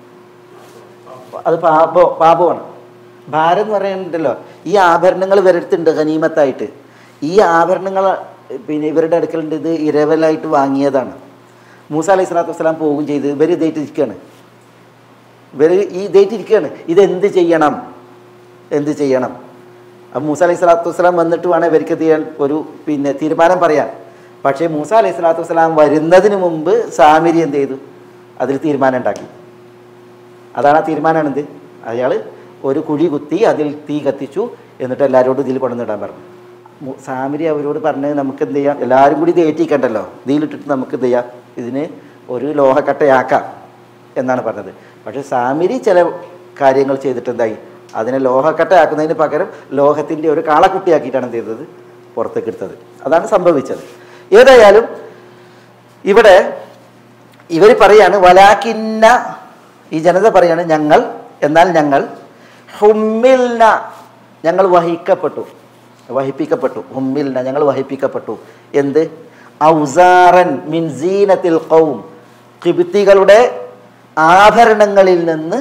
അത് പാപ പാപമാണ് ഭാരം എന്ന് പറയുന്നുണ്ടല്ലോ ഈ ആഭരണങ്ങൾ ഇവരടുത്തുണ്ട് ഗനീമത്തായിട്ട് ഈ ആഭരണങ്ങൾ പിന്നെ ഇവരുടെ അടുക്കലുണ്ട് ഇത് ഇരവലായിട്ട് വാങ്ങിയതാണ് മൂസ അലൈഹി സ്വലാത്തു വസ്സലാം പോവുകയും ചെയ്ത് ഇവർ ഇതായിട്ട് ഇരിക്കുകയാണ് ഇവർ ഈ ഇതായിട്ട് ഇരിക്കുകയാണ് ഇതെന്ത് ചെയ്യണം എന്ത് ചെയ്യണം അപ്പം മൂസ അലൈഹി സ്വലാത്തു വസ്സലാം വന്നിട്ട് വേണം ഇവർക്ക് ചെയ്യാൻ ഒരു പിന്നെ തീരുമാനം പറയാൻ പക്ഷേ മൂസ അലൈഹി സ്വലാത്തു വസ്സലാം വരുന്നതിന് മുമ്പ് സാമിരി എന്ത് ചെയ്തു അതിൽ തീരുമാനം ഉണ്ടാക്കി അതാണ് ആ തീരുമാനമാണ് എന്ത് അയാൾ ഒരു കുഴി കുത്തി അതിൽ തീ കത്തിച്ചു എന്നിട്ട് എല്ലാവരോടും ഇതിൽ കൊണ്ടുവന്നിടാൻ പറഞ്ഞു മു- സാമിരി അവരോട് പറഞ്ഞത് നമുക്ക് എന്ത് ചെയ്യാം എല്ലാവരും കൂടി ഇത് ഏറ്റിക്കണ്ടല്ലോ ഇതിലിട്ടിട്ട് നമുക്ക് എന്ത് ചെയ്യാം ഇതിന് ഒരു ലോഹക്കട്ടയാക്കാം എന്നാണ് പറഞ്ഞത് പക്ഷേ സാമിരി ചില കാര്യങ്ങൾ ചെയ്തിട്ട് എന്തായി അതിനെ ലോഹക്കട്ടയാക്കുന്നതിന് പകരം ലോഹത്തിൻ്റെ ഒരു കാളക്കുട്ടിയാക്കിയിട്ടാണ് എന്ത് ചെയ്തത് പുറത്തേക്ക് എടുത്തത് അതാണ് സംഭവിച്ചത് ഏതായാലും ഇവിടെ ഇവർ പറയാണ് വലാക്കിന്ന ഈ ജനത പറയാണ് ഞങ്ങൾ എന്നാൽ ഞങ്ങൾ ഹുമ്മിൽന ഞങ്ങൾ വഹിക്കപ്പെട്ടു വഹിപ്പിക്കപ്പെട്ടു ഹുമ്മിൽന ഞങ്ങൾ വഹിപ്പിക്കപ്പെട്ടു എന്ത് ഔസാറൻ മിൻ സീനത്തിൽ കൗം കിബിത്തികളുടെ ആഭരണങ്ങളിൽ നിന്ന്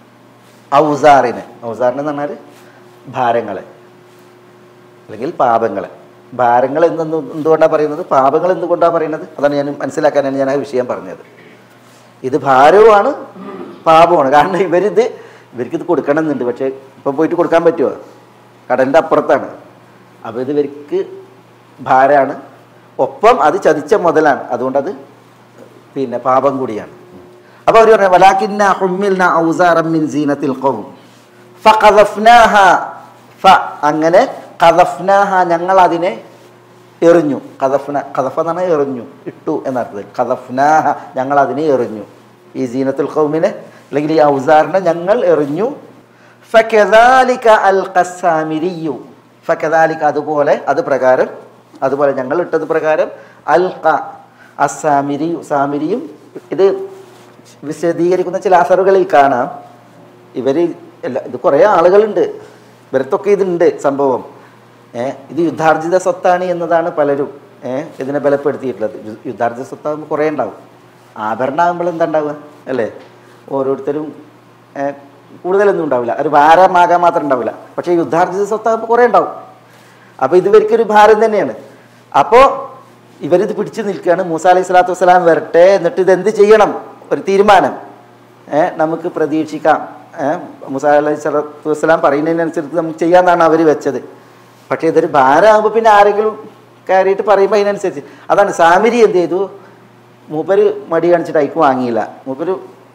ഔസാറിന് ഔസാറിന് എന്ന് പറഞ്ഞാൽ ഭാരങ്ങളെ അല്ലെങ്കിൽ പാപങ്ങളെ ഭാരങ്ങൾ എന്നെന്ന് എന്തുകൊണ്ടാണ് പറയുന്നത് പാപങ്ങൾ എന്തുകൊണ്ടാണ് പറയുന്നത് അതാണ് ഞാൻ മനസ്സിലാക്കാനാണ് ഞാൻ ആ വിഷയം പറഞ്ഞത് ഇത് ഭാരവുമാണ് പാപമാണ് കാരണം ഇവരിത് ഇവർക്കിത് കൊടുക്കണം എന്നുണ്ട് പക്ഷേ ഇപ്പം പോയിട്ട് കൊടുക്കാൻ പറ്റുമോ കടലിൻ്റെ അപ്പുറത്താണ് അപ്പോൾ ഇത് ഇവർക്ക് ഭാരമാണ് ഒപ്പം അത് ചതിച്ച മുതലാണ് അതുകൊണ്ടത് പിന്നെ പാപം കൂടിയാണ് അപ്പോൾ അവർ പറഞ്ഞു വലാക്കിന്ന ഹുമ്മിൽന ഔസാറം മിൻ സീനത്തിൽ ഖൗം ഫഖദഫ്നാഹ ഫ അങ്ങനെ ഖദഫ്നാഹ ഞങ്ങൾ അതിനെ എറിഞ്ഞു കഥഫ്ന കഥഫ എന്ന് പറഞ്ഞാൽ എറിഞ്ഞു ഇട്ടു എന്നർത്ഥത്തിൽ കഥഫ്നാഹ ഞങ്ങൾ അതിനെ എറിഞ്ഞു ഈ സീനത്തുൽ ഖൗമിനെ അല്ലെങ്കിൽ ഈ ഔസാറിനെ ഞങ്ങൾ എറിഞ്ഞു ഫകദാലിക അൽ ഖസാമിരിയു ഫകദാലിക അതുപോലെ അത് പ്രകാരം അതുപോലെ ഞങ്ങൾ ഇട്ടത് പ്രകാരം അൽ ഖ അസാമിരിയു സാമിരിയും ഇത് വിശദീകരിക്കുന്ന ചില അസറുകളിൽ കാണാം ഇവർ എല്ലാ ഇത് കുറേ ആളുകളുണ്ട് ഇവരത്തൊക്കെ ഇതുണ്ട് സംഭവം ഏ ഇത് യുദ്ധാർജിത സ്വത്താണ് എന്നതാണ് പലരും ഏ ഇതിനെ ബലപ്പെടുത്തിയിട്ടുള്ളത് യു- യുദ്ധാർജിത സ്വത്താകുമ്പോൾ കുറേ ഉണ്ടാവും ആഭരണമാകുമ്പോൾ എന്താ ഉണ്ടാവുക അല്ലേ ഓരോരുത്തരും ഏ, കൂടുതലൊന്നും ഉണ്ടാവില്ല ഒരു ഭാരമാകാൻ മാത്രം ഉണ്ടാവില്ല പക്ഷേ യുദ്ധാർജിത സ്വത്താകുമ്പോൾ കുറേ ഉണ്ടാവും അപ്പോൾ ഇത് ഇവർക്കൊരു ഭാരം തന്നെയാണ് അപ്പോൾ ഇവരിത് പിടിച്ചു നിൽക്കുകയാണ് മൂസ അലൈഹി സ്വലാത്തു വസ്സലാം വരട്ടെ എന്നിട്ട് ഇത് എന്ത് ചെയ്യണം ഒരു തീരുമാനം ഏ, നമുക്ക് പ്രതീക്ഷിക്കാം ഏ, മൂസ അലൈഹി സ്വലാത്തു വസ്സലാം പറയുന്നതിനനുസരിച്ച് നമുക്ക് ചെയ്യാമെന്നാണ് അവർ വെച്ചത് പക്ഷേ ഇതൊരു ഭാരമാകുമ്പോൾ പിന്നെ ആരെങ്കിലും കയറിയിട്ട് പറയുമ്പോൾ അതിനനുസരിച്ച് അതാണ് സാമിരി എന്ത് ചെയ്തു മൂപ്പര് മടി കാണിച്ചിട്ട് അയക്ക് വാങ്ങിയില്ല മൂപ്പര്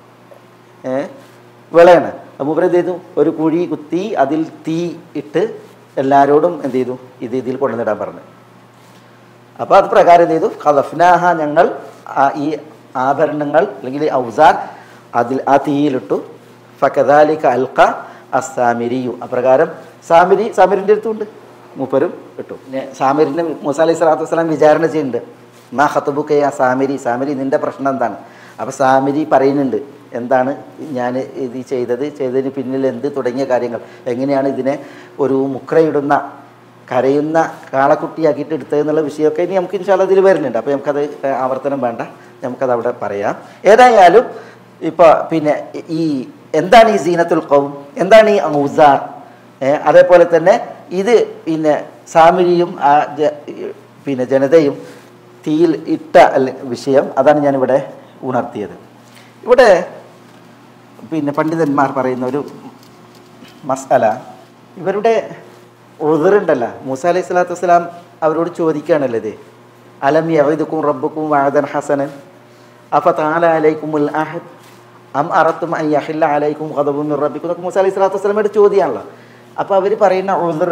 ഏ വിളയാണ് അപ്പോൾ മൂപ്പര് എന്ത് ചെയ്തു ഒരു കുഴി കുത്തി അതിൽ തീ ഇട്ട് എല്ലാവരോടും എന്ത് ചെയ്തു ഇത് ഇതിൽ കൊണ്ടുവന്നിടാൻ പറഞ്ഞു അപ്പോൾ അത് പ്രകാരം എന്ത് ചെയ്തു ഖലഫ്നാഹ ഞങ്ങൾ ആ ഈ ആഭരണങ്ങൾ അല്ലെങ്കിൽ ഈ ഔസാർ അതിൽ ആ തീയിലിട്ടു ഫക്കദാലിക അൽക്ക അസാമിരിയു അപ്രകാരം സാമിരി സാമിരിൻ്റെ അടുത്തുണ്ട് മൂപ്പരും ഇട്ടു പിന്നെ സാമിരിനെ മൂസ അലൈഹി സ്വലാത്തു വസ്സലാം വിചാരണ ചെയ്യുന്നുണ്ട് മാ ഹത്തുബുക്കെ ആ സാമിരി സാമിരി നിൻ്റെ പ്രശ്നം എന്താണ് അപ്പോൾ സാമിരി പറയുന്നുണ്ട് എന്താണ് ഞാൻ ഇത് ചെയ്തത് ചെയ്തതിന് പിന്നിൽ എന്ത് തുടങ്ങിയ കാര്യങ്ങൾ എങ്ങനെയാണ് ഇതിനെ ഒരു മുക്രയിടുന്ന കരയുന്ന കാളക്കുട്ടിയാക്കിയിട്ട് എടുത്തത് എന്നുള്ള വിഷയമൊക്കെ ഇനി നമുക്ക് ഇൻഷാല്ല ഇതിൽ വരുന്നുണ്ട് അപ്പോൾ നമുക്കത് ആവർത്തനം വേണ്ട നമുക്കത് അവിടെ പറയാം ഏതായാലും ഇപ്പോൾ പിന്നെ ഈ എന്താണ് ഈ സീനത്തുൽ കൗം എന്താണ് ഈ ഔസാർ ഏ, അതേപോലെ തന്നെ ഇത് പിന്നെ സാമിരിയും ആ ജ- പിന്നെ ജനതയും തീയിൽ ഇട്ട അല്ല വിഷയം അതാണ് ഞാനിവിടെ ഉണർത്തിയത് ഇവിടെ പിന്നെ പണ്ഡിതന്മാർ പറയുന്ന ഒരു മസാല ഇവരുടെ ഉതിറുണ്ടല്ല മൂസ അലൈഹി സ്വലാത്തു വസ്സലാം അവരോട് ചോദിക്കുകയാണല്ലോ ഇത് അലം യവൈദുക്കും റബ്ബുക്കും വാദൻ ഹസനൻ അഫ താല അലൈക്കുമുൽ അഹദ് അം അറത്തും അൻ യഹില്ല അലൈക്കും ഖദബും മിർ റബ്ബിക്കും എന്നൊക്കെ മൂസ അലൈഹി സ്വലാത്തു വസ്സലാമയുടെ ചോദ്യമാണല്ലോ അപ്പോൾ അവർ പറയുന്ന ഉതിർ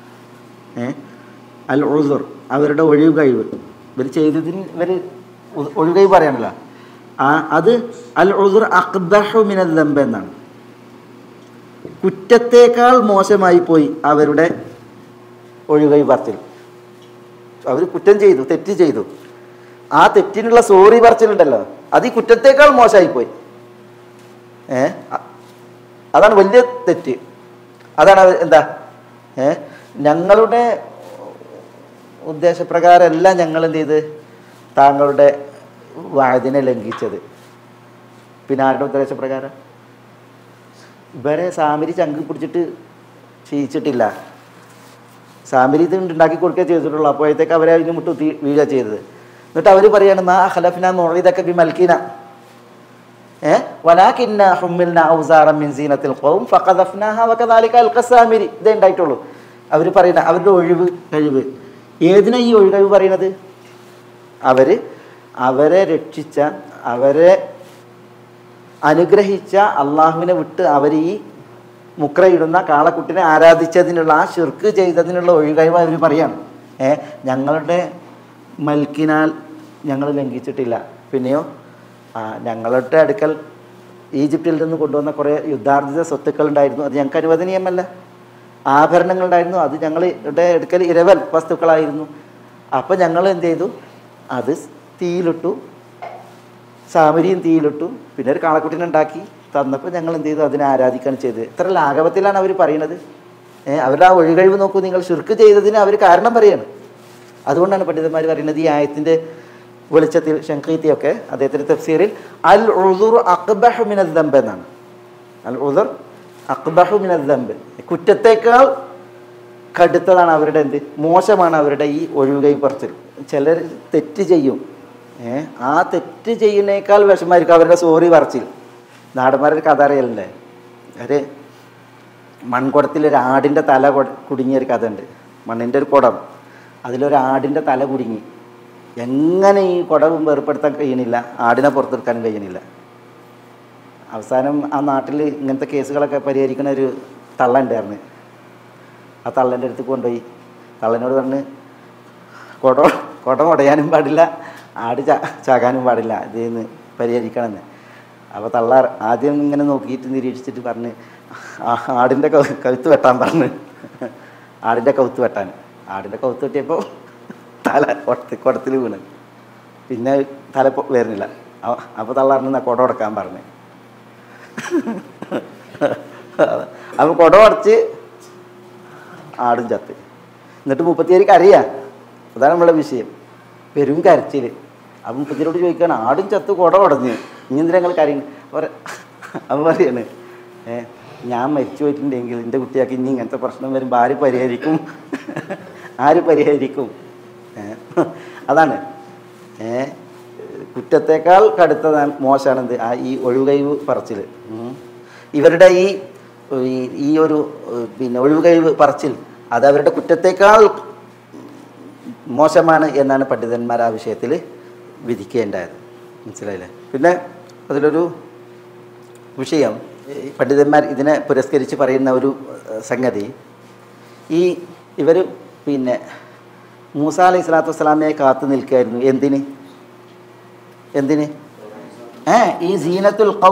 ഏ അൽ ഉസുർ അവരുടെ ഒഴിവ് കഴിവ് ഇവർ ചെയ്തതിന് ഇവർ ഒഴിവ് കഴിവ് പറയാനല്ലോ ആ അത് അൽ ഉസുർ അഖ്ദഹു മിനൽ ദംബ് എന്നാണ് കുറ്റത്തേക്കാൾ മോശമായി പോയി അവരുടെ ഒഴികൈ പറച്ചിൽ അവർ കുറ്റം ചെയ്തു തെറ്റ് ചെയ്തു ആ തെറ്റിനുള്ള സോറി പറച്ചിലുണ്ടല്ലോ അത് ഈ കുറ്റത്തേക്കാൾ മോശമായിപ്പോയി ഏ അ- അതാണ് വലിയ തെറ്റ് അതാണ് അവർ എന്താ ഏ ഞങ്ങളുടെ ഉദ്ദേശപ്രകാരമല്ല ഞങ്ങൾ എന്ത് ചെയ്ത് താങ്കളുടെ വായതിനെ ലംഘിച്ചത് പിന്നെ ആരുടെ ഉദ്ദേശപ്രകാരം ഇവരെ സാമിരി ചങ്കി പിടിച്ചിട്ട് ചെയ്യിച്ചിട്ടില്ല സാമിരി ഇത് ഉണ്ടാക്കി കൊടുക്കുക ചെയ്തിട്ടുള്ളൂ അപ്പോഴത്തേക്ക് അവരെ അതിന് മുട്ട് തീ വീഴുക ചെയ്തത് എന്നിട്ട് അവർ പറയാണ് മാ ഹലഫിന മൊഴിതൊക്കെ ബി മൽക്കിന ഏ വലാകിന്ന ഹുമ്മിൽന ഔസാറ മിൻ സീനത്തിൽ ഖൗം ഫഖദഫ്നാഹ വകദാലിക അൽഖസാമിരി ഇതേ ഉണ്ടായിട്ടുള്ളൂ അവർ പറയുന്ന അവരുടെ ഒഴിവ് കഴിവ് ഏതിനാ ഈ ഒഴികഴിവ് പറയുന്നത് അവർ അവരെ രക്ഷിച്ച അവരെ അനുഗ്രഹിച്ച അള്ളാഹുവിനെ വിട്ട് അവർ ഈ മുക്രയിടുന്ന കാളക്കുട്ടിനെ ആരാധിച്ചതിനുള്ള ആ ഷിർക്ക് ചെയ്തതിനുള്ള ഒഴികഴിവ് അവർ പറയാണ് ഏ ഞങ്ങളുടെ മൽക്കിനാൽ ഞങ്ങൾ ലംഘിച്ചിട്ടില്ല പിന്നെയോ ആ ഞങ്ങളുടെ അടുക്കൽ ഈജിപ്തിൽ നിന്ന് കൊണ്ടുവന്ന കുറേ യുദ്ധാർജിത സ്വത്തുക്കൾ ഉണ്ടായിരുന്നു അത് ഞങ്ങൾക്ക് അനുവദനീയമല്ല ആഭരണങ്ങളുണ്ടായിരുന്നു അത് ഞങ്ങളുടെ അടുക്കൽ ഇരവൽ വസ്തുക്കളായിരുന്നു അപ്പം ഞങ്ങൾ എന്ത് ചെയ്തു അത് തീയിലിട്ടു സാമരിയും തീയിലിട്ടു പിന്നെ ഒരു കാളക്കുട്ടിനെ ഉണ്ടാക്കി തന്നപ്പോൾ ഞങ്ങൾ എന്ത് ചെയ്തു അതിനെ ആരാധിക്കുകയാണ് ചെയ്തത് ഇത്ര ലാഘവത്തിലാണ് അവർ പറയുന്നത് ഏഹ് അവരുടെ ആ ഒഴികഴിവ് നോക്കൂ നിങ്ങൾ ശുർക്ക് ചെയ്തതിന് അവർ കാരണം പറയാണ് അതുകൊണ്ടാണ് പണ്ഡിതന്മാർ പറയുന്നത് ഈ ആയത്തിൻ്റെ വെളിച്ചത്തിൽ ശങ്കീത്തിയൊക്കെ അദ്ദേഹത്തിൻ്റെ തഫ്സീറിൽ അൽ ഉദുർ അക്ബഹു മിനൽ ദമ്പ് എന്നാണ് അൽ ഉദർ അക്ബഹു മിനൽ ദമ്പ് കുറ്റത്തേക്കാൾ കടുത്തതാണ് അവരുടെ എന്ത് മോശമാണ് അവരുടെ ഈ ഒഴികൈ പറച്ചിൽ ചിലർ തെറ്റ് ചെയ്യും ഏ ആ തെറ്റ് ചെയ്യുന്നേക്കാൾ വിഷമായിരിക്കും അവരുടെ സോറി പറച്ചിൽ നാടന്മാരുടെ കഥ അറിയലുണ്ടേ ഒരു മൺകുടത്തിൽ ഒരു ആടിൻ്റെ തല കൊ- കുടുങ്ങിയ ഒരു കഥ ഉണ്ട് മണ്ണിൻ്റെ ഒരു കുടം അതിലൊരു ആടിൻ്റെ തല കുടുങ്ങി എങ്ങനെ ഈ കുടവും വേർപ്പെടുത്താൻ കഴിയണില്ല ആടിനെ പുറത്തെടുക്കാനും കഴിയണില്ല അവസാനം ആ നാട്ടിൽ ഇങ്ങനത്തെ കേസുകളൊക്കെ പരിഹരിക്കുന്ന ഒരു തള്ള ഉണ്ടായിരുന്നു ആ തള്ളൻ്റെ അടുത്ത് കൊണ്ടുപോയി തള്ളനോട് പറഞ്ഞ് കുട കുടം ഉടയാനും പാടില്ല ആട് ചാ ചാകാനും പാടില്ല ഇതിന്ന് പരിഹരിക്കണമെന്ന് അപ്പോൾ തള്ള ആദ്യം ഇങ്ങനെ നോക്കിയിട്ട് നിരീക്ഷിച്ചിട്ട് പറഞ്ഞ് ആ ആടിൻ്റെ കൗ കഴുത്ത് വെട്ടാൻ പറഞ്ഞ് ആടിൻ്റെ കൗത്ത് വെട്ടാൻ ആടിൻ്റെ കൗത്ത് വെട്ടിയപ്പോൾ തല കുടത്തി കുടത്തിൽ വീണ് പിന്നെ തല പൊ- വരുന്നില്ല അപ്പോൾ തള്ള പറഞ്ഞ കുട ഉടക്കാൻ പറഞ്ഞു അപ്പോൾ കുട ഉടച്ച് ആടും ചത്ത് എന്നിട്ട് മുപ്പത്തിയേരിക്ക് അറിയാം അതാണ് നമ്മളെ വിഷയം പെരും കരച്ചിൽ അപ്പം മുപ്പത്തിയേരോട് ചോദിക്കുകയാണ് ആടും ചത്ത് കുട ഉടഞ്ഞ് ഇനി എന്തിനാ ഞങ്ങൾ കരയും അവൻ പറയാണ് ഏ ഞാൻ മരിച്ചു പോയിട്ടുണ്ടെങ്കിൽ എൻ്റെ കുട്ടിയാക്കി ഇനി ഇങ്ങനത്തെ പ്രശ്നം വരുമ്പോൾ ആര് പരിഹരിക്കും ആര് പരിഹരിക്കും ഏ അതാണ് ഏ കുറ്റത്തേക്കാൾ കടുത്തതാണ് മോശമാണെന്ത് ആ ഈ ഒഴിവുകഴിവ് പറച്ചിൽ ഉം. ഇവരുടെ ഈ ഈ- ഈ ഒരു ഏഹ്, പിന്നെ ഒഴിവുകഴിവ് പറച്ചിൽ അത് അവരുടെ കുറ്റത്തേക്കാൾ മോശമാണ് എന്നാണ് പണ്ഡിതന്മാർ ആ വിഷയത്തിൽ വിധിക്കേണ്ടത് മനസ്സിലായില്ലേ പിന്നെ അതിലൊരു വിഷയം ഈ പണ്ഡിതന്മാർ ഇതിനെ പുരസ്കരിച്ച് പറയുന്ന ഒരു ഏഹ്, സംഗതി ഈ ഇവർ പിന്നെ മൂസ അലൈഹി സ്വലാത്തു വസ്സലാമയെ കാത്തു നിൽക്കുകയായിരുന്നു എന്തിന് എന്തിന് ഏ ഈ സീനത്തുൽ കൗ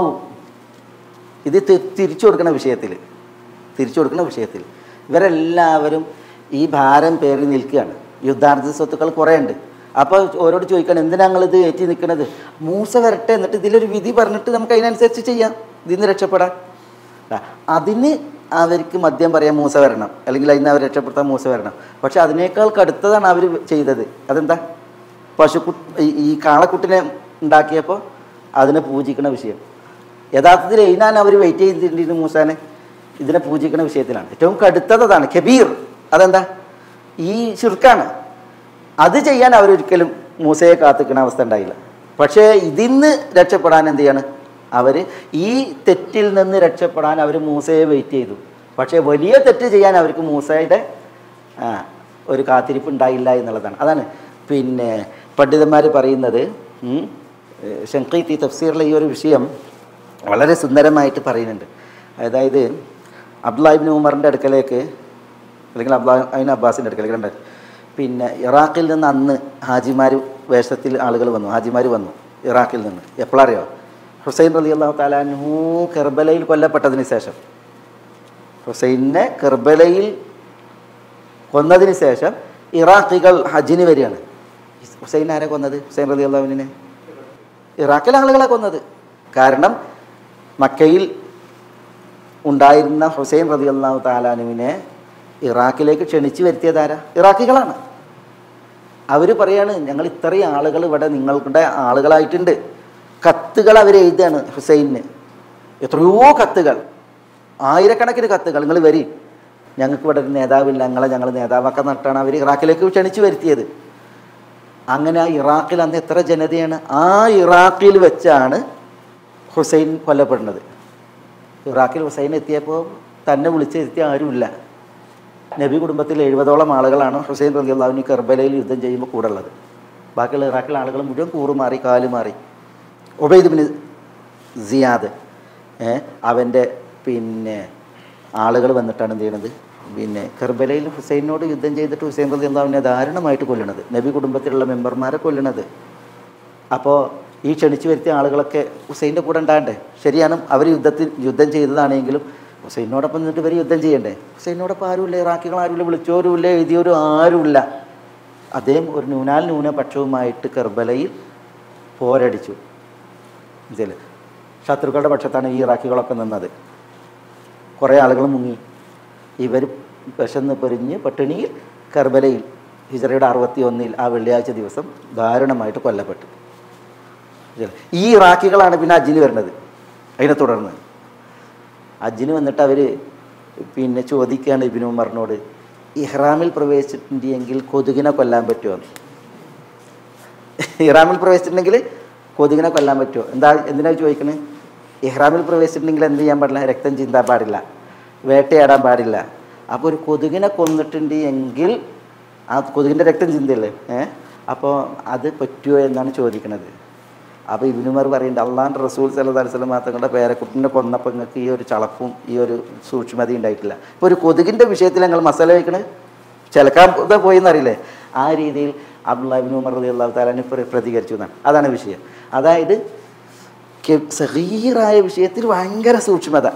ഇത് തി- തിരിച്ചു കൊടുക്കുന്ന വിഷയത്തിൽ തിരിച്ചു കൊടുക്കുന്ന വിഷയത്തിൽ ഇവരെല്ലാവരും ഈ ഭാരം പേറി നിൽക്കുകയാണ് യുദ്ധാർത്ഥ സ്വത്തുക്കൾ കുറേ ഉണ്ട് അപ്പോൾ ഓരോട് ചോദിക്കണം എന്തിനാ ഞങ്ങളിത് ഏറ്റി നിൽക്കുന്നത് മൂസ വരട്ടെ എന്നിട്ട് ഇതിലൊരു വിധി പറഞ്ഞിട്ട് നമുക്ക് അതിനനുസരിച്ച് ചെയ്യാം ഇതിൽ നിന്ന് രക്ഷപ്പെടാൻ ആ, അതിന് അവർക്ക് മദ്യം പറയാൻ മൂസ വരണം അല്ലെങ്കിൽ അതിന് അവർ രക്ഷപ്പെടുത്താൻ മൂസ വരണം പക്ഷെ അതിനേക്കാൾ കടുത്തതാണ് അവർ ചെയ്തത് അതെന്താ പശുക്കു ഈ- ഈ കാളക്കുട്ടിനെ ഉണ്ടാക്കിയപ്പോൾ അതിനെ പൂജിക്കുന്ന വിഷയം യഥാർത്ഥത്തിൽ ഇതിനാണ് അവർ വെയിറ്റ് ചെയ്തിട്ടുണ്ട് മൂസാനെ ഇതിനെ പൂജിക്കുന്ന വിഷയത്തിലാണ് ഏറ്റവും കടുത്തത് അതാണ് കബീർ അതെന്താ ഈ ശുർക്കാണ് അത് ചെയ്യാൻ അവരൊരിക്കലും മൂസയെ കാത്തിക്കുന്ന അവസ്ഥ ഉണ്ടായില്ല പക്ഷേ ഇതിന്ന് രക്ഷപ്പെടാൻ എന്ത് ചെയ്യാണ് അവർ ഈ തെറ്റിൽ നിന്ന് രക്ഷപ്പെടാൻ അവർ മൂസയെ വെയിറ്റ് ചെയ്തു പക്ഷേ വലിയ തെറ്റ് ചെയ്യാൻ അവർക്ക് മൂസയുടെ ആ, ഒരു കാത്തിരിപ്പ് ഉണ്ടായില്ല എന്നുള്ളതാണ് അതാണ് പിന്നെ പണ്ഡിതന്മാർ പറയുന്നത് ഉം, ഏഹ്, ഷങ്കീത്തി തഫ്സീറിലെ ഈ ഒരു വിഷയം വളരെ സുന്ദരമായിട്ട് പറയുന്നുണ്ട് അതായത് അബ്ദുല്ലാഹിബിൻ ഉമറിൻ്റെ അടുക്കലേക്ക് അല്ലെങ്കിൽ അബ്ദുല്ലാഹിൻ അബ്ബാസിൻ്റെ അടുക്കലേക്ക് രണ്ട് പിന്നെ ഇറാഖിൽ നിന്ന് അന്ന് ഹാജിമാർ വേഷത്തിൽ ആളുകൾ വന്നു ഹാജിമാർ വന്നു ഇറാഖിൽ നിന്ന് എപ്പോഴറിയോ ഹുസൈൻ റലി അള്ളാഹു താലാൻഹു കെർബലയിൽ കൊല്ലപ്പെട്ടതിന് ശേഷം ഹുസൈനെ കെർബലയിൽ കൊന്നതിന് ശേഷം ഇറാഖികൾ ഹജ്ജിന് വരികയാണ് ഹുസൈൻ ആരെ കൊന്നത് ഹുസൈൻ റലി അള്ളാഹുവിനെ ഇറാഖിലെ ആളുകളെ കൊന്നത് കാരണം മക്കയിൽ ഉണ്ടായിരുന്ന ഹുസൈൻ റതി അള്ളാഹു താലാനുവിനെ ഇറാഖിലേക്ക് ക്ഷണിച്ചു വരുത്തിയതാരാ ഇറാഖികളാണ് അവർ പറയാണ് ഞങ്ങൾ ഇത്രയും ആളുകൾ ഇവിടെ നിങ്ങളുടെ ആളുകളായിട്ടുണ്ട് കത്തുകൾ അവർ എഴുതുകയാണ് ഹുസൈന് എത്രയോ കത്തുകൾ ആയിരക്കണക്കിന് കത്തുകൾ നിങ്ങൾ വരി ഞങ്ങൾക്ക് ഇവിടെ ഒരു നേതാവില്ല ഞങ്ങളെ ഞങ്ങൾ നേതാവാക്കാൻ നട്ടാണ് അവർ ഇറാഖിലേക്ക് ക്ഷണിച്ചു വരുത്തിയത് അങ്ങനെ ആ ഇറാഖിൽ അന്ന് എത്ര ജനതയാണ് ആ ഇറാഖിൽ വെച്ചാണ് ഹുസൈൻ കൊല്ലപ്പെടുന്നത് ഇറാഖിൽ ഹുസൈൻ എത്തിയപ്പോൾ തന്നെ വിളിച്ചിരുത്തിയ ആരുമില്ല നബി കുടുംബത്തിൽ എഴുപതോളം ആളുകളാണ് ഹുസൈൻ റലി അള്ളാഹുവിന് കർബലയിൽ യുദ്ധം ചെയ്യുമ്പോൾ കൂടെ ഉള്ളത് ബാക്കിയുള്ള ഇറാഖിലെ ആളുകൾ മുഴുവൻ കൂറുമാറി കാലുമാറി ഒബൈദ് ബിൻ സിയാദ് ഏ, അവൻ്റെ പിന്നെ ആളുകൾ വന്നിട്ടാണ് എന്ത് ചെയ്യണത് പിന്നെ കർബലയിൽ ഹുസൈനോട് യുദ്ധം ചെയ്തിട്ട് ഹുസൈൻ റലി അള്ളാഹുവിനെ ദാരുണമായിട്ട് കൊല്ലണത് നബി കുടുംബത്തിലുള്ള മെമ്പർമാരെ കൊല്ലണത് അപ്പോൾ ഈ ക്ഷണിച്ചു വരുത്തിയ ആളുകളൊക്കെ ഹുസൈൻ്റെ കൂടെ ഉണ്ടാകണ്ടേ ശരിയാണ് അവർ യുദ്ധത്തിൽ യുദ്ധം ചെയ്തതാണെങ്കിലും ഹുസൈനോടൊപ്പം നിന്നിട്ട് ഇവർ യുദ്ധം ചെയ്യണ്ടേ ഹുസൈനോടൊപ്പം ആരുമില്ല ഇറാഖികൾ ആരുമില്ല വിളിച്ചവരുമില്ല എഴുതിയവരും ആരുമില്ല അദ്ദേഹം ഒരു ന്യൂനാൽ ന്യൂനപക്ഷവുമായിട്ട് കർബലയിൽ പോരടിച്ചു ഇതിൽ ശത്രുക്കളുടെ പക്ഷത്താണ് ഈ ഇറാഖികളൊക്കെ നിന്നത് കുറേ ആളുകൾ മുങ്ങി ഇവർ വിശന്ന് പൊരിഞ്ഞ് പട്ടിണിയിൽ കർബലയിൽ ഹിജറയുടെ അറുപത്തി ഒന്നിൽ ആ വെള്ളിയാഴ്ച ദിവസം ദാരുണമായിട്ട് കൊല്ലപ്പെട്ടു ഈ ഇറാഖികളാണ് പിന്നെ അജ്ജിന് വരുന്നത് അതിനെ തുടർന്ന് അജ്ജിന് വന്നിട്ട് അവർ പിന്നെ ചോദിക്കുകയാണ് ഇബിനു ഉമറിനോട് ഇഹ്റാമിൽ പ്രവേശിച്ചിട്ടുണ്ടെങ്കിൽ കൊതുകിനെ കൊല്ലാൻ പറ്റുമോ ഇഹ്റാമിൽ പ്രവേശിച്ചിട്ടുണ്ടെങ്കിൽ കൊതുകിനെ കൊല്ലാൻ പറ്റുമോ എന്താ എന്തിനാ ചോദിക്കണേ ഇഹ്റാമിൽ പ്രവേശിച്ചിട്ടുണ്ടെങ്കിൽ എന്ത് ചെയ്യാൻ പാടില്ല രക്തം ചിന്താൻ പാടില്ല വേട്ടയാടാൻ പാടില്ല അപ്പോൾ ഒരു കൊതുകിനെ കൊന്നിട്ടുണ്ട് എങ്കിൽ ആ കൊതുകിൻ്റെ രക്തം ചിന്തയല്ലേ ഏ അപ്പോൾ അത് പറ്റുമോ എന്നാണ് ചോദിക്കണത് അപ്പോൾ ഇബിനുമാർ പറയുന്നുണ്ട് അള്ളാൻ്റെ റസൂൽ സല്ലല്ലാഹു അലൈഹി വസല്ലം തങ്ങളുടെ പേരക്കുട്ടിനെ കൊന്നപ്പോൾ നിങ്ങൾക്ക് ഈ ഒരു ചളപ്പും ഈ ഒരു സൂക്ഷ്മത ഉണ്ടായിട്ടില്ല ഇപ്പോൾ ഒരു കൊതുകിൻ്റെ വിഷയത്തിൽ ഞങ്ങൾ മസാല വയ്ക്കണത് ചിലക്കാൻ ഇത് പോയി എന്നറിയില്ലേ ആ രീതിയിൽ അബ്ദുല്ലാഹിബിൻ ഉമർ റതി അള്ളാഹു താലാന് പ്രതികരിച്ചു എന്നാണ് അതാണ് വിഷയം അതായത് കെ- സഗീറായ വിഷയത്തിൽ ഭയങ്കര സൂക്ഷ്മത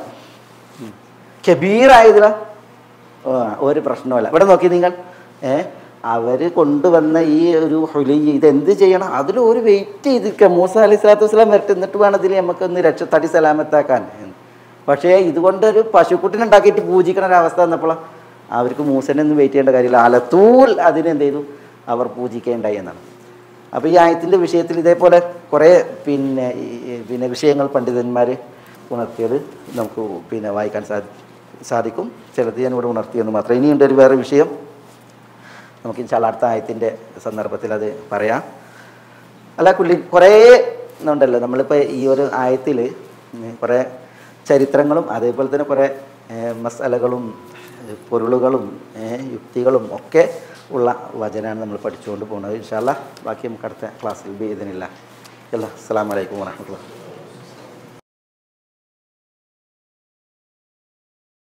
കബീറായതിലാ ആ, ഒരു പ്രശ്നമല്ല ഇവിടെ നോക്കി നിങ്ങൾ ഏ അവർ കൊണ്ടുവന്ന ഈ ഒരു ഹുലി ഇതെന്ത് ചെയ്യണം അതിൽ ഒരു വെയിറ്റ് ചെയ്തിരിക്കുക മൂസ അലി സ്വലാത്തു വസ്സലാം വരട്ടെ എന്നിട്ട് വേണം ഇതിൽ നമുക്കൊന്ന് രക്ഷ തടി സലാമത്താക്കാൻ എന്ന്. പക്ഷേ ഇതുകൊണ്ടൊരു പശുക്കുട്ടിനെ ഉണ്ടാക്കിയിട്ട് പൂജിക്കണ ഒരവസ്ഥ വന്നപ്പോഴാണ് അവർക്ക് മൂസനെ ഒന്നും വെയിറ്റ് ചെയ്യേണ്ട കാര്യമില്ല അലത്തൂൽ അതിനെന്ത് ചെയ്തു അവർ പൂജിക്കേണ്ടായി എന്നാണ് അപ്പോൾ ഈ ആയത്തിൻ്റെ വിഷയത്തിൽ ഇതേപോലെ കുറേ പിന്നെ ഈ- പിന്നെ വിഷയങ്ങൾ പണ്ഡിതന്മാർ ഉണർത്തിയത് നമുക്ക് പിന്നെ വായിക്കാൻ സാധി സാധിക്കും ചിലത് ഞാൻ ഇവിടെ ഉണർത്തിയെന്ന് മാത്രം ഇനിയുണ്ട് ഒരു വേറെ വിഷയം നമുക്ക് ഇൻഷാല്ല അടുത്ത ആയത്തിൻ്റെ സന്ദർഭത്തിൽ അത് പറയാം അല്ല കുല്ലി കുറേ ഉണ്ടല്ലോ നമ്മളിപ്പോൾ ഈ ഒരു ആയത്തിൽ കുറേ ചരിത്രങ്ങളും അതേപോലെ തന്നെ കുറേ ഏഹ്, മസാലകളും ഏഹ്, പൊരുളുകളും ഏഹ്, യുക്തികളും ഒക്കെ ഉള്ള വചനമാണ് നമ്മൾ പഠിച്ചുകൊണ്ട് പോകുന്നത് ഇൻഷാല്ല ബാക്കി നമുക്ക് അടുത്ത ക്ലാസ്സിൽ ബി ഇതിനില്ല അല്ല അസ്സാം വലൈക്കും വാഹമത്തുള്ള